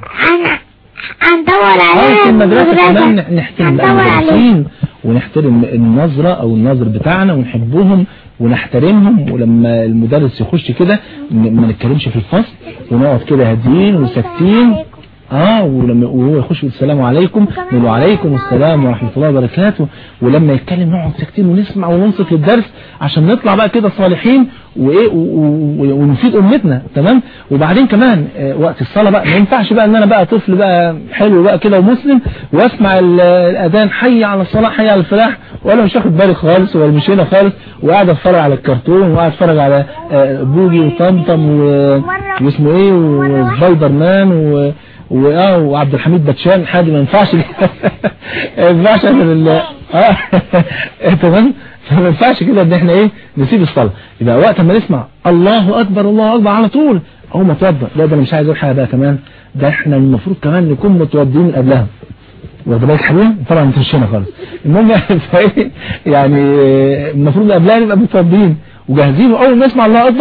[SPEAKER 3] هن هندور
[SPEAKER 1] اه
[SPEAKER 3] عليها
[SPEAKER 1] في المدرسة كمان
[SPEAKER 3] المدرسة.
[SPEAKER 1] نحترم بقى
[SPEAKER 3] هندور عليها
[SPEAKER 1] المدرسين ونحترم النظرة او النظر بتاعنا ونحبهم ونحترمهم ولما المدرس يخش كده ن- ما نتكلمش في الفصل ونقعد كده هاديين وساكتين اه ولما وهو يخش يقول السلام عليكم نقول له عليكم السلام ورحمة الله وبركاته ولما يتكلم نقعد ساكتين ونسمع وننصت للدرس عشان نطلع بقى كده صالحين وايه و- و- ونفيد امتنا تمام وبعدين كمان آه، وقت الصلاة بقى ما ينفعش بقى ان انا بقى طفل بقى حلو بقى كده ومسلم واسمع ال- الاذان حي على الصلاة حي على الفلاح وانا مش واخد بالي خالص ولا مش هنا خالص وقاعد اتفرج على الكرتون وقاعد اتفرج على آه، بوجي وطمطم و- واسمه ايه وسبايدر مان و واه وعبد الحميد باتشان حاجه ما ينفعش ما ينفعش عشان ال اه تمام فما ينفعش كده ان احنا ايه نسيب الصلاه يبقى وقت ما نسمع الله اكبر الله اكبر على طول اول ما اتوضى لا ده انا مش عايز اقول حاجه بقى كمان ده احنا المفروض كمان نكون متوضيين قبلها واخد بالك حبيبي طبعا انت مش هنا خالص المهم يعني فايه يعني المفروض قبلها نبقى متوضيين وجاهزين واول ما نسمع الله اكبر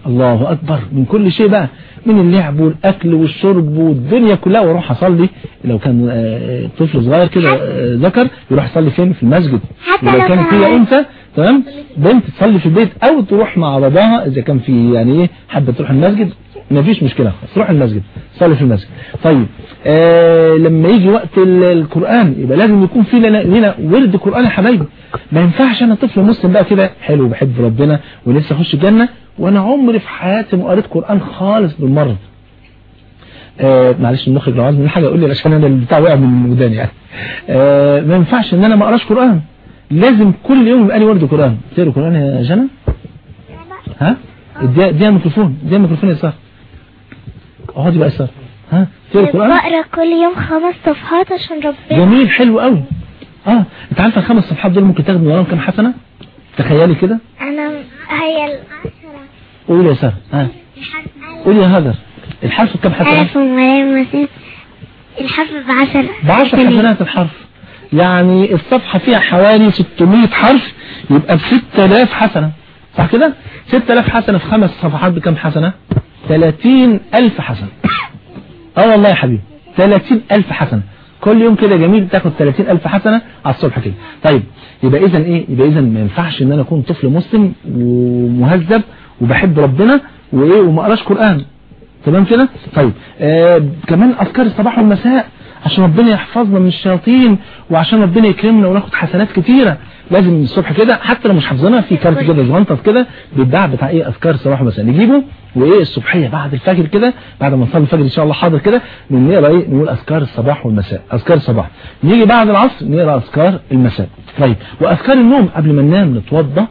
[SPEAKER 1] الله أكبر من كل شيء بقى من اللعب والأكل والشرب والدنيا كلها واروح أصلي لو كان آه، طفل صغير كده آه، ذكر يروح يصلي فين في المسجد
[SPEAKER 3] حتى
[SPEAKER 1] ولو
[SPEAKER 3] لو
[SPEAKER 1] كانت
[SPEAKER 3] كان
[SPEAKER 1] هي أنثى تمام بنت تصلي في البيت أو تروح مع باباها إذا كان في يعني إيه حابة تروح المسجد مفيش مشكلة خالص تروح المسجد تصلي في المسجد طيب آه لما يجي وقت ال- القرآن يبقى لازم يكون في لنا, لنا ورد قرآن يا حبايبي ما ينفعش أنا طفل مسلم بقى كده حلو بحب ربنا ونفسي أخش الجنة وأنا عمري في حياتي ما قريت قرآن خالص بالمرة آه معلش المخرج لو عايز من حاجة يقول لي عشان أنا البتاع وقع من وداني يعني آه ما ينفعش إن أنا ما أقراش قرآن لازم كل يوم يبقى لي ورد قرآن تقرا قرآن يا جنى ها اديها اديها الميكروفون اديها الميكروفون يا ساره اقعدي بقى يا ساره ها تقرا قرآن
[SPEAKER 3] بقرا كل يوم خمس صفحات عشان ربنا
[SPEAKER 1] جميل حلو قوي اه انت عارفه الخمس صفحات دول ممكن تاخد من وراهم كام حسنه تخيلي كده
[SPEAKER 3] انا هي العشرة
[SPEAKER 1] قولي يا ساره ها قولي يا هاجر الحرف بكام حسنه
[SPEAKER 3] ألف وملايين مسيح الحرف بعشر
[SPEAKER 1] بعشر حسنات الحرف يعني الصفحة فيها حوالي 600 حرف يبقى ب 6000 حسنة صح كده 6000 حسنة في خمس صفحات بكم حسنة 30000 حسنة اه والله يا حبيبي 30000 حسنة كل يوم كده جميل تاخد 30000 حسنة على الصبح كده طيب يبقى اذا ايه يبقى اذا ما ينفعش ان انا اكون طفل مسلم ومهذب وبحب ربنا وايه وما اقراش قرآن تمام كده طيب آه كمان اذكار الصباح والمساء عشان ربنا يحفظنا من الشياطين وعشان ربنا يكرمنا وناخد حسنات كتيرة لازم الصبح كده حتى لو مش حافظينها في كارت كده صغنطط كده بيتباع بتاع ايه اذكار الصباح والمساء نجيبه وايه الصبحيه بعد الفجر كده بعد ما نصلي الفجر ان شاء الله حاضر كده نقرا ايه نقول اذكار الصباح والمساء اذكار الصباح نيجي بعد العصر نقرا اذكار المساء طيب واذكار النوم قبل ما ننام نتوضى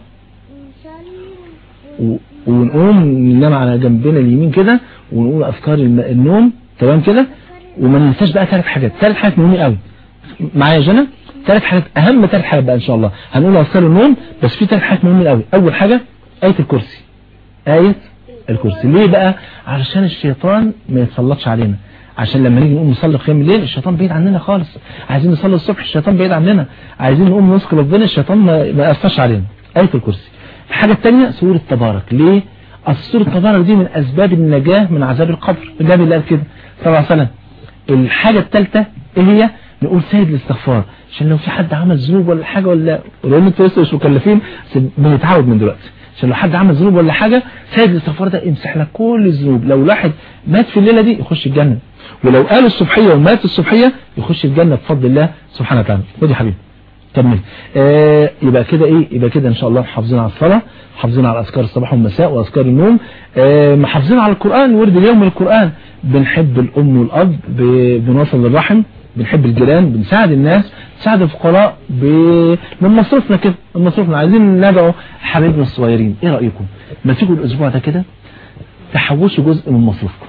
[SPEAKER 1] و- ونقوم ننام على جنبنا اليمين كده ونقول أفكار الم- النوم تمام كده وما ننساش بقى ثلاث حاجات ثلاث حاجات مهمة قوي معايا يا جنى ثلاث حاجات أهم ثلاث حاجات بقى إن شاء الله هنقول أفكار النوم بس في ثلاث حاجات مهمة قوي أول حاجة آية الكرسي آية الكرسي ليه بقى علشان الشيطان ما يتسلطش علينا عشان لما نيجي نقوم نصلي قيام الليل الشيطان بعيد عننا خالص عايزين نصلي الصبح الشيطان بعيد عننا عايزين نقوم نذكر ربنا الشيطان ما ما يأثرش علينا آية الكرسي الحاجة الثانية سورة تبارك ليه أصل سورة تبارك دي من أسباب النجاة من عذاب القبر النبي اللي قال كده صلى الله عليه وسلم الحاجة الثالثة ايه هي نقول سيد الاستغفار عشان لو في حد عمل ذنوب ولا حاجة ولا لان انتوا لسه مش مكلفين بس بنتعود من دلوقتي عشان لو حد عمل ذنوب ولا حاجة سيد الاستغفار ده يمسح لك كل الذنوب لو واحد مات في الليلة دي يخش الجنة ولو قال الصبحية ومات الصبحية يخش الجنة بفضل الله سبحانه وتعالى خد يا حبيبي كمل آه يبقى كده ايه يبقى كده ان شاء الله محافظين على الصلاة محافظين على اذكار الصباح والمساء واذكار النوم آه محافظين على القرآن ورد اليوم من القرآن بنحب الام والاب ب- بنوصل للرحم بنحب الجيران بنساعد الناس نساعد الفقراء ب... من مصروفنا كده من مصروفنا عايزين ندعو حبايبنا الصغيرين ايه رأيكم ما تيجوا الاسبوع ده كده تحوشوا جزء من مصروفكم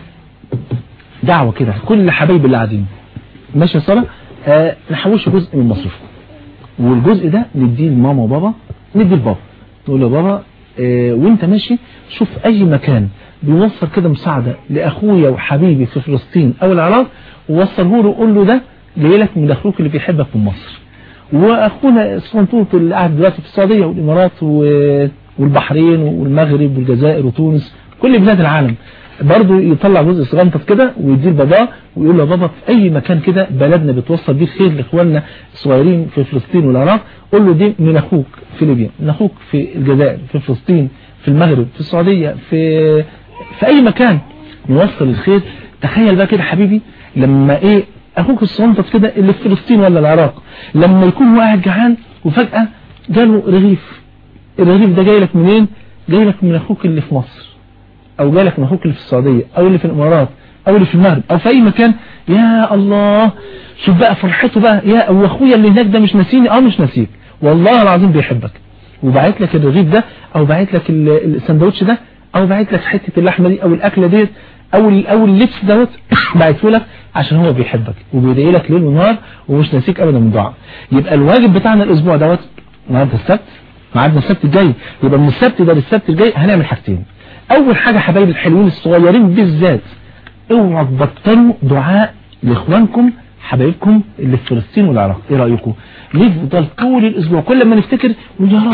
[SPEAKER 1] دعوة كده كل حبايب اللي قاعدين ماشي يا صلاة آه نحوشوا جزء من مصروفكم والجزء ده نديه لماما وبابا نديه لبابا نقول له بابا اه وانت ماشي شوف اي مكان بيوصل كده مساعدة لاخويا وحبيبي في فلسطين او العراق ووصله له وقول له ده جاي لك من اخوك اللي بيحبك من مصر واخونا الصنطوط اللي قاعد دلوقتي في السعودية والامارات و- والبحرين والمغرب والجزائر وتونس كل بلاد العالم برضه يطلع جزء صغنطط كده ويديه لباباه ويقول له يا بابا في اي مكان كده بلدنا بتوصل بيه خير لاخواننا الصغيرين في فلسطين والعراق قول له دي من اخوك في ليبيا من اخوك في الجزائر في فلسطين في المغرب في السعودية في في اي مكان نوصل الخير تخيل بقى كده حبيبي لما ايه اخوك الصنطط كده اللي في فلسطين ولا العراق لما يكون هو قاعد جعان وفجأة جاله رغيف الرغيف ده جاي لك منين جاي لك من اخوك اللي في مصر او جالك من اخوك اللي في السعودية او اللي في الامارات او اللي في المغرب او في اي مكان يا الله شوف بقى فرحته بقى يا واخويا اللي هناك ده مش ناسيني اه مش ناسيك والله العظيم بيحبك وبعت لك الرغيف ده او بعت لك ال- السندوتش ده او بعت لك حتة اللحمة دي او الاكلة ديت او ال- او اللبس دوت بعته لك عشان هو بيحبك وبيدعي لك ليل ونهار ومش ناسيك ابدا من دعاء يبقى الواجب بتاعنا الاسبوع دوت النهارده السبت ميعادنا السبت الجاي يبقى من السبت ده للسبت الجاي هنعمل حاجتين اول حاجة حبايب الحلوين الصغيرين بالذات اوعوا تبطلوا دعاء لاخوانكم حبايبكم اللي في فلسطين والعراق ايه رايكم نفضل طول الاسبوع كل ما نفتكر نقول يا رب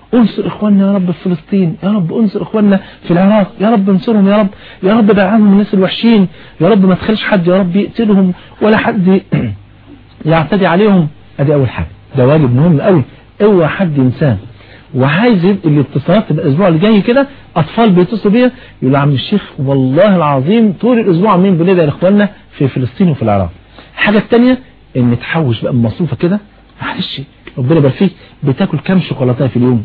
[SPEAKER 1] انصر اخواننا يا رب في فلسطين يا رب انصر اخواننا في العراق يا رب انصرهم يا رب يا رب ابعد عنهم الناس الوحشين يا رب ما تخليش حد يا رب يقتلهم ولا حد يعتدي عليهم ادي اول حاجه ده واجب مهم قوي اوعى حد ينساه وعايز الاتصالات تبقى الاسبوع اللي جاي كده اطفال بيتصلوا بيا يقولوا يا عم الشيخ والله العظيم طول الاسبوع عاملين بندعي لاخواننا في فلسطين وفي العراق الحاجه الثانيه ان تحوش بقى من مصروفك كده معلش ربنا يبارك فيك بتاكل كام شوكولاته في اليوم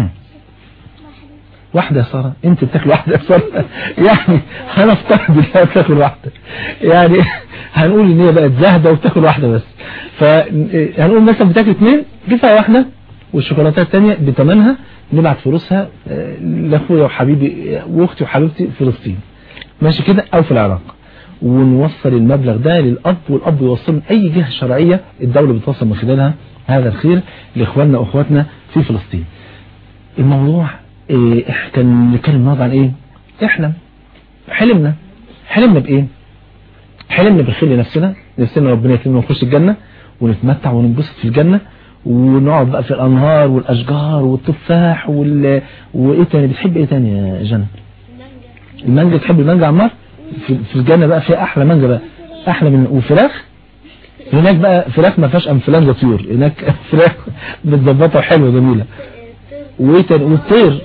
[SPEAKER 1] واحدة يا سارة انت بتاكل واحدة يا سارة يعني هنفترض انها بتاكل واحدة يعني هنقول ان هي بقت زاهدة وبتاكل واحدة بس فهنقول مثلا بتاكل اثنين كفاية واحدة والشوكولاتات الثانية بتمنها نبعت فلوسها آه، لاخويا وحبيبي واختي وحبيبتي في فلسطين ماشي كده او في العراق ونوصل المبلغ ده للأب والأب يوصل أي جهة شرعية الدولة بتوصل من خلالها هذا الخير لإخواننا وأخواتنا في فلسطين الموضوع إيه كان نتكلم النهارده عن إيه احلم حلمنا حلمنا بإيه حلمنا بالخير لنفسنا نفسنا ربنا يكرمنا ونخش الجنة ونتمتع وننبسط في الجنة ونقعد بقى في الأنهار والأشجار والتفاح وال... وإيه تاني بتحب إيه تاني يا جنة المانجا تحب المانجا عمار في, في الجنة بقى فيها أحلى مانجا بقى أحلى من وفراخ هناك بقى فراخ ما فيهاش انفلانزا طيور هناك فراخ متظبطه حلوه جميله وايه تاني والطير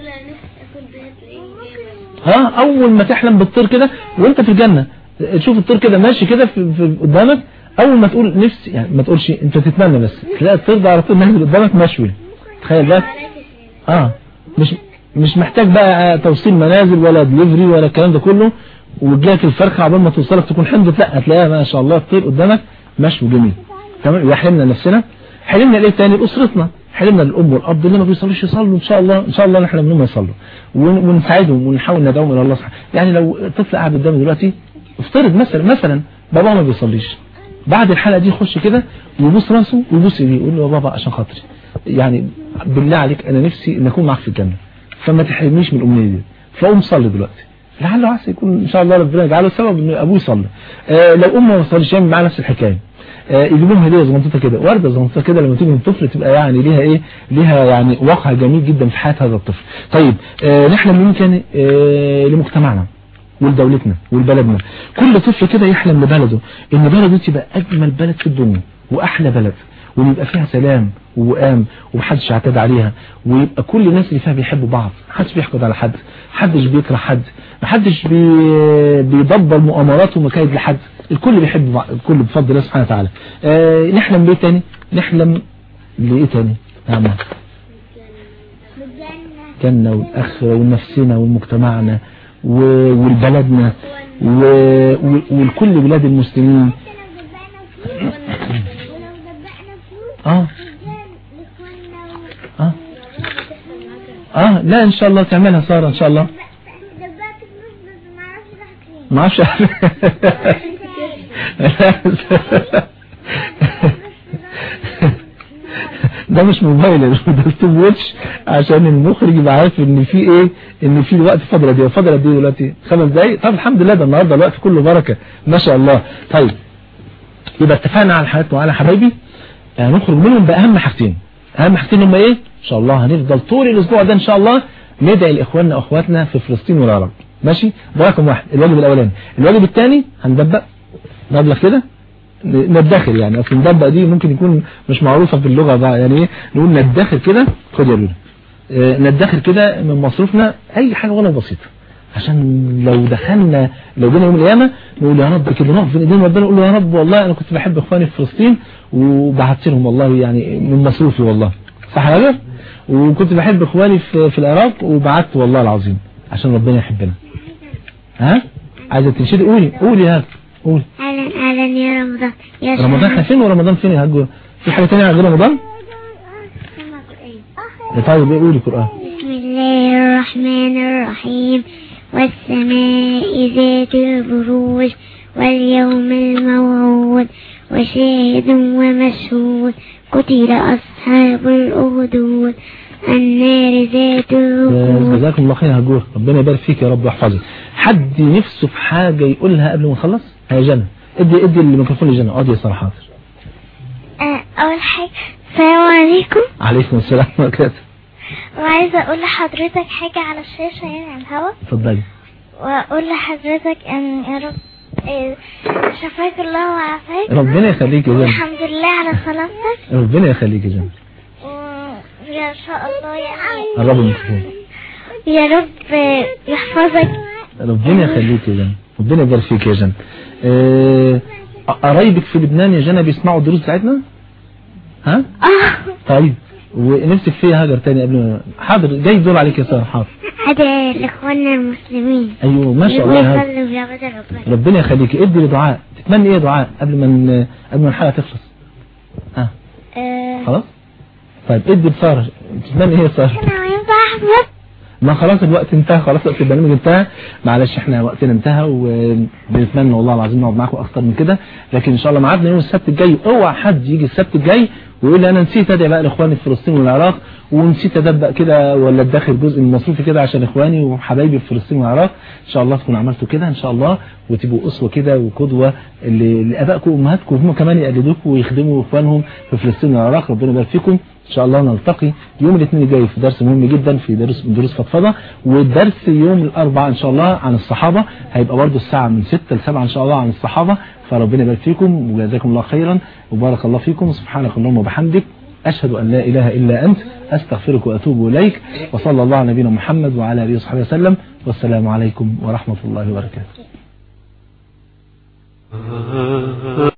[SPEAKER 1] ها اول ما تحلم بالطير كده وانت في الجنه تشوف الطير كده ماشي كده في, في قدامك اول ما تقول نفسي يعني ما تقولش انت تتمنى بس تلاقي الطير ده على طول نازل قدامك مشوي تخيل بقى اه مش مش محتاج بقى توصيل منازل ولا دليفري ولا الكلام ده كله وتجيلك الفرخه عقبال ما توصلك تكون حمضت لا هتلاقيها ما شاء الله الطير قدامك مشوي جميل تمام يبقى حلمنا نفسنا حلمنا لايه تاني لاسرتنا حلمنا للام والاب اللي ما بيصلوش يصلوا ان شاء الله ان شاء الله نحلم انهم يصلوا ون- ونساعدهم ونحاول ندعوهم الى الله سبحانه يعني لو طفل قاعد قدامي دلوقتي افترض مثلا مثلا بابا ما بيصليش بعد الحلقه دي يخش كده ويبوس راسه ويبوس ايديه يقول له يا بابا عشان خاطري يعني بالله عليك انا نفسي ان اكون معاك في الجنه فما تحرمنيش من الامنيه دي فقوم صلي دلوقتي لعله عسى يكون ان شاء الله ربنا يجعله سبب ان ابوه يصلي آه لو امه ما صليش يعمل معاه نفس الحكايه آه يجيب لهم هديه زغنطوطه كده ورده زغنطوطه كده لما تيجي من طفل تبقى يعني ليها ايه ليها يعني واقع جميل جدا في حياه هذا الطفل طيب آه نحلم مين كان آه لمجتمعنا ولدولتنا ولبلدنا كل طفل كده يحلم لبلده ان بلده تبقى اجمل بلد في الدنيا واحلى بلد ويبقى فيها سلام ووئام ومحدش يعتدي عليها ويبقى كل الناس اللي فيها بيحبوا بعض محدش بيحقد على حد محدش بيكره حد محدش بي... بيدبر مؤامرات ومكايد لحد الكل بيحب بعض الكل بفضل الله سبحانه وتعالى آه نحلم بايه تاني نحلم لايه تاني يا عم جنة والآخرة ونفسنا ومجتمعنا و- ولبلدنا و- و- ولكل بلاد المسلمين
[SPEAKER 3] ولو دبقنا فلوس
[SPEAKER 1] اه
[SPEAKER 3] لاخواننا
[SPEAKER 1] اه اه لا ان شاء الله تعملها سارة ان شاء الله
[SPEAKER 3] دبقت فلوس بس ما اعرفش راحت فين
[SPEAKER 1] ما اعرفش ده مش موبايل ده ستوب واتش عشان المخرج يبقى عارف ان في ايه ان في وقت فاضل قد ايه فاضل قد ايه دلوقتي خمس دقايق طب الحمد لله ده النهارده الوقت كله بركه ما شاء الله طيب يبقى اتفقنا على الحاجات وعلى حبايبي هنخرج منهم باهم حاجتين اهم حاجتين هم ايه ان شاء الله هنفضل طول الاسبوع ده ان شاء الله ندعي لاخواننا واخواتنا في فلسطين والعراق ماشي ده رقم واحد الواجب الاولاني الواجب الثاني هندبق مبلغ كده ندخر يعني اصل ندبق دي ممكن يكون مش معروفة في اللغة بقى يعني ايه نقول ندخر كده خد يا لولا آه، ندخر كده من مصروفنا اي حاجة ولو بسيطة عشان لو دخلنا لو جينا يوم القيامة نقول يا رب كده نقف بين ايدين ربنا نقول له يا رب والله انا كنت بحب اخواني في فلسطين وبعت لهم والله يعني من مصروفي والله صح يا رب وكنت بحب اخواني في, في العراق وبعت والله العظيم عشان ربنا يحبنا ها عايزه تنشدي قولي قولي هات قولي
[SPEAKER 3] اهلا اهلا يا رمضان يا
[SPEAKER 1] رمضان احنا
[SPEAKER 3] شهر
[SPEAKER 1] فين ورمضان فين يا هجو في حاجة تانية غير رمضان
[SPEAKER 3] سمع قرآن.
[SPEAKER 1] طيب ايه قولي قرآن
[SPEAKER 3] بسم الله الرحمن الرحيم والسماء ذات البروج واليوم الموعود وشاهد ومشهود قتل أصحاب الأخدود النار ذات الوقود
[SPEAKER 1] جزاكم الله خير يا هجور ربنا يبارك فيك يا رب ويحفظك حد نفسه في حاجة يقولها قبل ما نخلص يا جنة ادي ادي الميكروفون لجنة اقعدي يا صراحة
[SPEAKER 3] آه، أول حاجة السلام عليكم
[SPEAKER 1] عليكم السلام وبركاته
[SPEAKER 3] وعايزة اقول لحضرتك حاجة على الشاشة يعني على الهوا
[SPEAKER 1] اتفضلي
[SPEAKER 3] واقول لحضرتك ان يا رب إيه، شفاك الله وعافاك
[SPEAKER 1] ربنا يخليك يا جنة
[SPEAKER 3] الحمد لله على سلامتك
[SPEAKER 1] ربنا يخليك يا جنة
[SPEAKER 3] ويا شاء الله يعني
[SPEAKER 1] قربوا من التليفون.
[SPEAKER 3] يا رب يحفظك
[SPEAKER 1] ربنا يخليك يا جنة ربنا يبارك فيك يا جنة آه، قرايبك في لبنان يا جنة بيسمعوا الدروس بتاعتنا ها طيب ونفسك فيها هاجر تاني قبل ما حاضر جاي دول عليك يا سارة حاضر
[SPEAKER 3] هذا لاخواننا المسلمين
[SPEAKER 1] ايوه ما شاء الله يا هاجر
[SPEAKER 3] يصلوا في عبادة ربنا
[SPEAKER 1] ربنا يخليك ادي لدعاء تتمنى ايه يا دعاء قبل ما ن- قبل ما الحلقه تخلص ها
[SPEAKER 3] آه،
[SPEAKER 1] خلاص طيب ادي لساره تتمنى ايه يا ساره
[SPEAKER 3] انا ينفع احفظ
[SPEAKER 1] ما خلاص الوقت انتهى خلاص وقت البرنامج انتهى معلش احنا وقتنا انتهى وبنتمنى والله العظيم نقعد معاكم اكتر من كده لكن ان شاء الله ميعادنا يوم السبت الجاي اوعى حد يجي السبت الجاي ويقول لي انا نسيت ادعي بقى لاخواني في فلسطين والعراق ونسيت ادبق كده ولا ادخر جزء من مصروفي كده عشان اخواني وحبايبي في فلسطين والعراق ان شاء الله تكونوا عملتوا كده ان شاء الله وتبقوا اسوه كده وقدوه ل- لابائكم وامهاتكم وهم كمان يقلدوكم ويخدموا اخوانهم في فلسطين والعراق ربنا يبارك فيكم ان شاء الله نلتقي يوم الاثنين الجاي في درس مهم جدا في درس دروس فضفضه والدرس يوم الاربعاء ان شاء الله عن الصحابه هيبقى برضه الساعه من 6 ل 7 ان شاء الله عن الصحابه فربنا يبارك فيكم وجزاكم الله خيرا وبارك الله فيكم سبحانك اللهم وبحمدك اشهد ان لا اله الا انت استغفرك واتوب اليك وصلى الله على نبينا محمد وعلى اله وصحبه وسلم والسلام عليكم ورحمه الله وبركاته